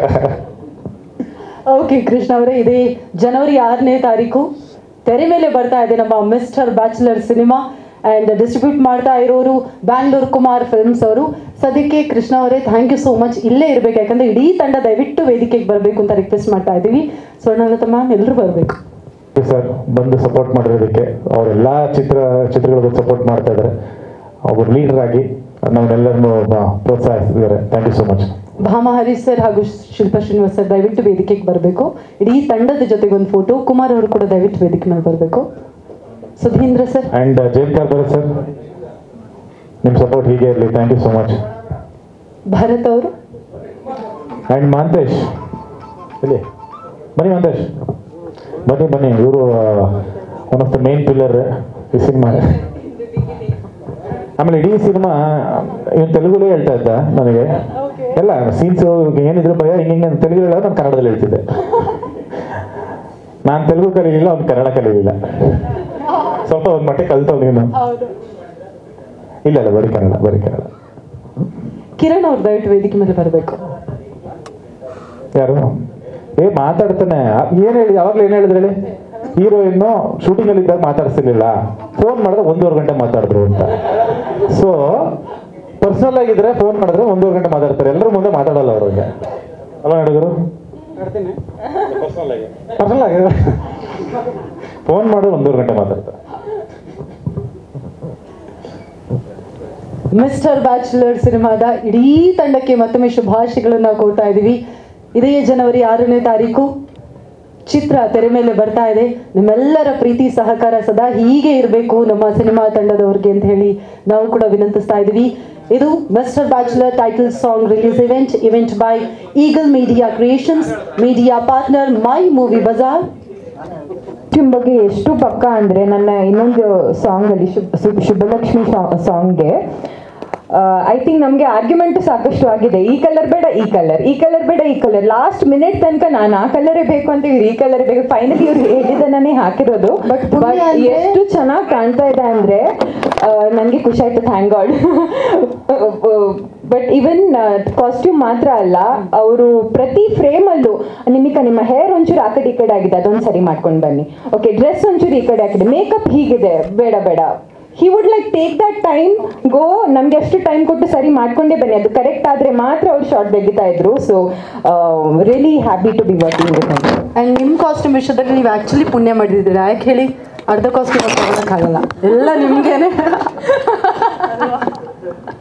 ಓಕೆ ಕೃಷ್ಣ ಅವರೇ ಇದೇ ಜನವರಿ ಆರನೇ ತಾರೀಕು ತೆರೆ ಮೇಲೆ ಬರ್ತಾ ಇದೆ ನಮ್ಮ Mister Bachelor cinema and distribute ಮಾಡ್ತಾ ಇರೋರು ಬ್ಯಾಂಗ್ಳೂರ್ ಕುಮಾರ್ ಫಿಲ್ಮ್ಸ್ ಅವರು ಸದ್ಯಕ್ಕೆ ಕೃಷ್ಣ ಅವರೇ ಥ್ಯಾಂಕ್ ಯು ಸೋ ಮಚ್ ಇಲ್ಲೇ ಇರಬೇಕು ಯಾಕಂದ್ರೆ ಇಡೀ ತಂಡ ದಯವಿಟ್ಟು ವೇದಿಕೆಗೆ ಬರಬೇಕು ಅಂತ ರಿಕ್ವೆಸ್ಟ್ ಮಾಡ್ತಾ ಇದ್ದೀವಿ ಸ್ವರ್ಣಲತಾ ಮ್ಯಾಮ್ ಎಲ್ಲರೂ ಬರಬೇಕು ಸರ್ ಬಂದು ಸಪೋರ್ಟ್ ಮಾಡಿರೋದಕ್ಕೆ ಅವರೆಲ್ಲ ಚಿತ್ರ ಚಿತ್ರಗಳಿಗೂ ಸಪೋರ್ಟ್ ಮಾಡ್ತಾ ಇದ್ದಾರೆ ಒಬ್ಬರು ಲೀಡರ್ ಆಗಿ ನಮ್ಮನ್ನೆಲ್ಲರನ್ನು ಪ್ರೋತ್ಸಾಹಿಸಿದ್ದಾರೆ thank you so much Bhama Harish sir ಹಾಗೂ ಶಿಲ್ಪಾ ಶ್ರೀನಿವಾಸ್ ಸರ್ ದಯವಿಟ್ಟು ವೇದಿಕೆಗೆ ಬರಬೇಕು ಇಡೀ ತಂಡದ ಜೊತೆಗೆ ಒಂದು ಫೋಟೋ ಕುಮಾರ್ ಅವರು ಕೂಡ ದಯವಿಟ್ಟು ವೇದಿಕೆ ಮೇಲೆ ಬರಬೇಕು ಸುಧೀಂದ್ರ ಸರ್ ಆ್ಯಂಡ್ ಜೈನ್ ಕಾರ್ಬರ್ ಸರ್ ನಿಮ್ಮ ಸಪೋರ್ಟ್ ಹೀಗೆ ಇರಲಿ thank you so much Bharath ಅವರು ಆ್ಯಂಡ್ ಮಾಂತೇಶ್ ಇಲ್ಲಿ ಬನ್ನಿ ಮಾಂತೇಶ್ ಬನ್ನಿ ಬನ್ನಿ ಇವರು one of the main pillar ಈ ಸಿನಿಮಾ ಆಮೇಲೆ ಇಡೀ ಸಿನಿಮಾ ಇವನು ತೆಲುಗುಲೇ ಹೇಳ್ತಾ ಇದ್ದ ನನಗೆ ಎಲ್ಲ ಸೀನ್ಸ್ ಏನಿದ್ರು ಭಯ ಹಿಂಗೆ ಹಿಂಗೆ ಅಂತ ತೆಲುಗು ಹೇಳೋದು ನಾನು ಕನ್ನಡದಲ್ಲಿ ಹೇಳ್ತಿದ್ದೆ ನಾನು ತೆಲುಗು ಕಲೀಲಿಲ್ಲ ಅವ್ನು ಕನ್ನಡ ಕಲೀಲಿಲ್ಲ ಸ್ವಲ್ಪ ಒಂದು ಮಟ್ಟಿಗೆ ಕಲ್ತವ್ ನೀನು ಇಲ್ಲ ಇಲ್ಲ ಬರೀ ಕನ್ನಡ ಬರೀ ಕನ್ನಡ ಕಿರಣ್ ಅವ್ರು ದಯವಿಟ್ಟು ವೇದಿಕೆ ಮೇಲೆ ಬರಬೇಕು ಯಾರು ಏ ಮಾತಾಡ್ತಾನೆ ಅ- ಏನ್ ಹೇಳಿ ಯಾವಾಗ್ಲೂ ಏನ್ ಹೇಳಿದ್ರು ಹೇಳಿ ಹೀರೋಯಿನ್ನು ಶೂಟಿಂಗ್ ಅಲ್ಲಿ ಇದ್ದಾಗ ಮಾತಾಡ್ಸಿರ್ಲಿಲ್ಲ ಫೋನ್ ಮಾಡಿದ್ರೆ ಒಂದೂವರೆ ಗಂಟೆ ಮಾತಾಡಿದ್ರು ಅಂತ ಸೊ ಪರ್ಸನಲ್ ಆಗಿದ್ರೆ ಫೋನ್ ಮಾಡಿದ್ರೆ ಒಂದೂವರೆ ಗಂಟೆ ಮಾತಾಡ್ತಾರೆ ಎಲ್ಲರೂ ಮುಂದೆ ಮಾತಾಡಲ್ಲ ಅವ್ರಿಗೆ ಅಲ್ಲ ಹುಡುಗರು ಹೇಳ್ತೀನಿ ಪರ್ಸನಲ್ ಆಗಿ ಪರ್ಸನಲ್ ಆಗಿದೆ ಫೋನ್ ಮಾಡಿದ್ರೆ ಒಂದೂವರೆ ಗಂಟೆ ಮಾತಾಡ್ತಾರೆ ಮಿಸ್ಟರ್ ಬ್ಯಾಚುಲರ್ ಸಿನಿಮಾದ ಇಡೀ ತಂಡಕ್ಕೆ ಮತ್ತೊಮ್ಮೆ ಶುಭಾಶಯಗಳನ್ನ ಕೋರ್ತಾ ಇದ್ದೀವಿ ಇದೇ ಜನವರಿ ಆರನೇ ತಾರೀಕು ಚಿತ್ರ ತೆರೆ ಮೇಲೆ ಬರ್ತಾ ಇದೆ ನಿಮ್ಮೆಲ್ಲರ ಪ್ರೀತಿ ಸಹಕಾರ ಸದಾ ಹೀಗೆ ಇರಬೇಕು ನಮ್ಮ ಸಿನಿಮಾ ತಂಡದವ್ರಿಗೆ ಅಂತ ಹೇಳಿ ನಾವು ಕೂಡ ವಿನಂತಿಸ್ತಾ ಇದ್ದೀವಿ ಇದು Mister Bachelor title song release event event by eagle media creations media partner my movie bazaar ನಿಮ್ ಬಗ್ಗೆ ಎಷ್ಟು ಪಕ್ಕ ಅಂದ್ರೆ ನನ್ನ ಇನ್ನೊಂದು ಸಾಂಗ್ ಅಲ್ಲಿ ಶುಭ ಶುಭ- ಶುಭಲಕ್ಷ್ಮಿ ಸಾಂಗ್ಗೆ ಐ ಥಿಂಕ್ ನಮಗೆ ಆರ್ಗ್ಯುಮೆಂಟ್ ಸಾಕಷ್ಟು ಆಗಿದೆ ಈ ಕಲರ್ ಬೇಡ ಈ ಕಲರ್ ಈ ಕಲರ್ ಬೇಡ ಈ ಕಲರ್ ಲಾಸ್ಟ್ ಮಿನಿಟ್ ತನಕ ನಾನು ಆ ಕಲರೇ ಬೇಕು ಅಂತ ಇವ್ರು ಈ ಕಲರ್ ಬೇಕು ಫೈನಲಿ ಇವ್ರು ಹೇಳಿದ್ದನ್ನೇ ಹಾಕಿರೋದು But ಪುಣ್ಯ But ಅಂದ್ರೆ- ಎಷ್ಟು ಚೆನ್ನಾಗಿ ಕಾಣ್ತಾ ಇದೆ ಅಂದ್ರೆ ನನಗೆ ಖುಷಿ ಆಯ್ತು thank God but even costume ಮಾತ್ರ ಅಲ್ಲ ಅವರು ಪ್ರತಿ ಫ್ರೇಮಲ್ಲೂ ನಿಮಿಕ ನಿಮ್ಮ ಹೇರ್ ಒಂಚೂರು ಆ ಕಡೆ ಈ ಕಡೆ ಆಗಿದೆ ಅದೊಂದು ಸರಿ ಮಾಡ್ಕೊಂಡು ಬನ್ನಿ ಓಕೆ ಡ್ರೆಸ್ ಒಂಚೂರು ಈ ಕಡೆ ಆಗಿದೆ ಮೇಕಪ್ ಹೀಗಿದೆ ಬೇಡ ಬೇಡ he would like take that time go ನಮ್ಗೆ ಎಷ್ಟು ಟೈಮ್ ಕೊಟ್ಟು ಸರಿ ಮಾಡ್ಕೊಂಡೇ ಬನ್ನಿ ಅದು ಕರೆಕ್ಟ್ ಆದರೆ ಮಾತ್ರ ಅವ್ರು ಶಾರ್ಟ್ ತೆಗಿತಾ ಇದ್ರು so really happy to be working with and ನಿಮ್ಮ ಕಾಸ್ಟ್ಯೂಮ್ ವಿಷಯದಲ್ಲಿ ನೀವು ಆ್ಯಕ್ಚುಲಿ ಪುಣ್ಯ ಮಾಡಿದ್ದೀರಾ ಯಾಕೆ ಹೇಳಿ ಅರ್ಧ ಕಾಸ್ಟ್ಯೂಮ್ ತಗೊಳಕ್ಕಾಗಲ್ಲ ಎಲ್ಲ ನಿಮಗೇನೆ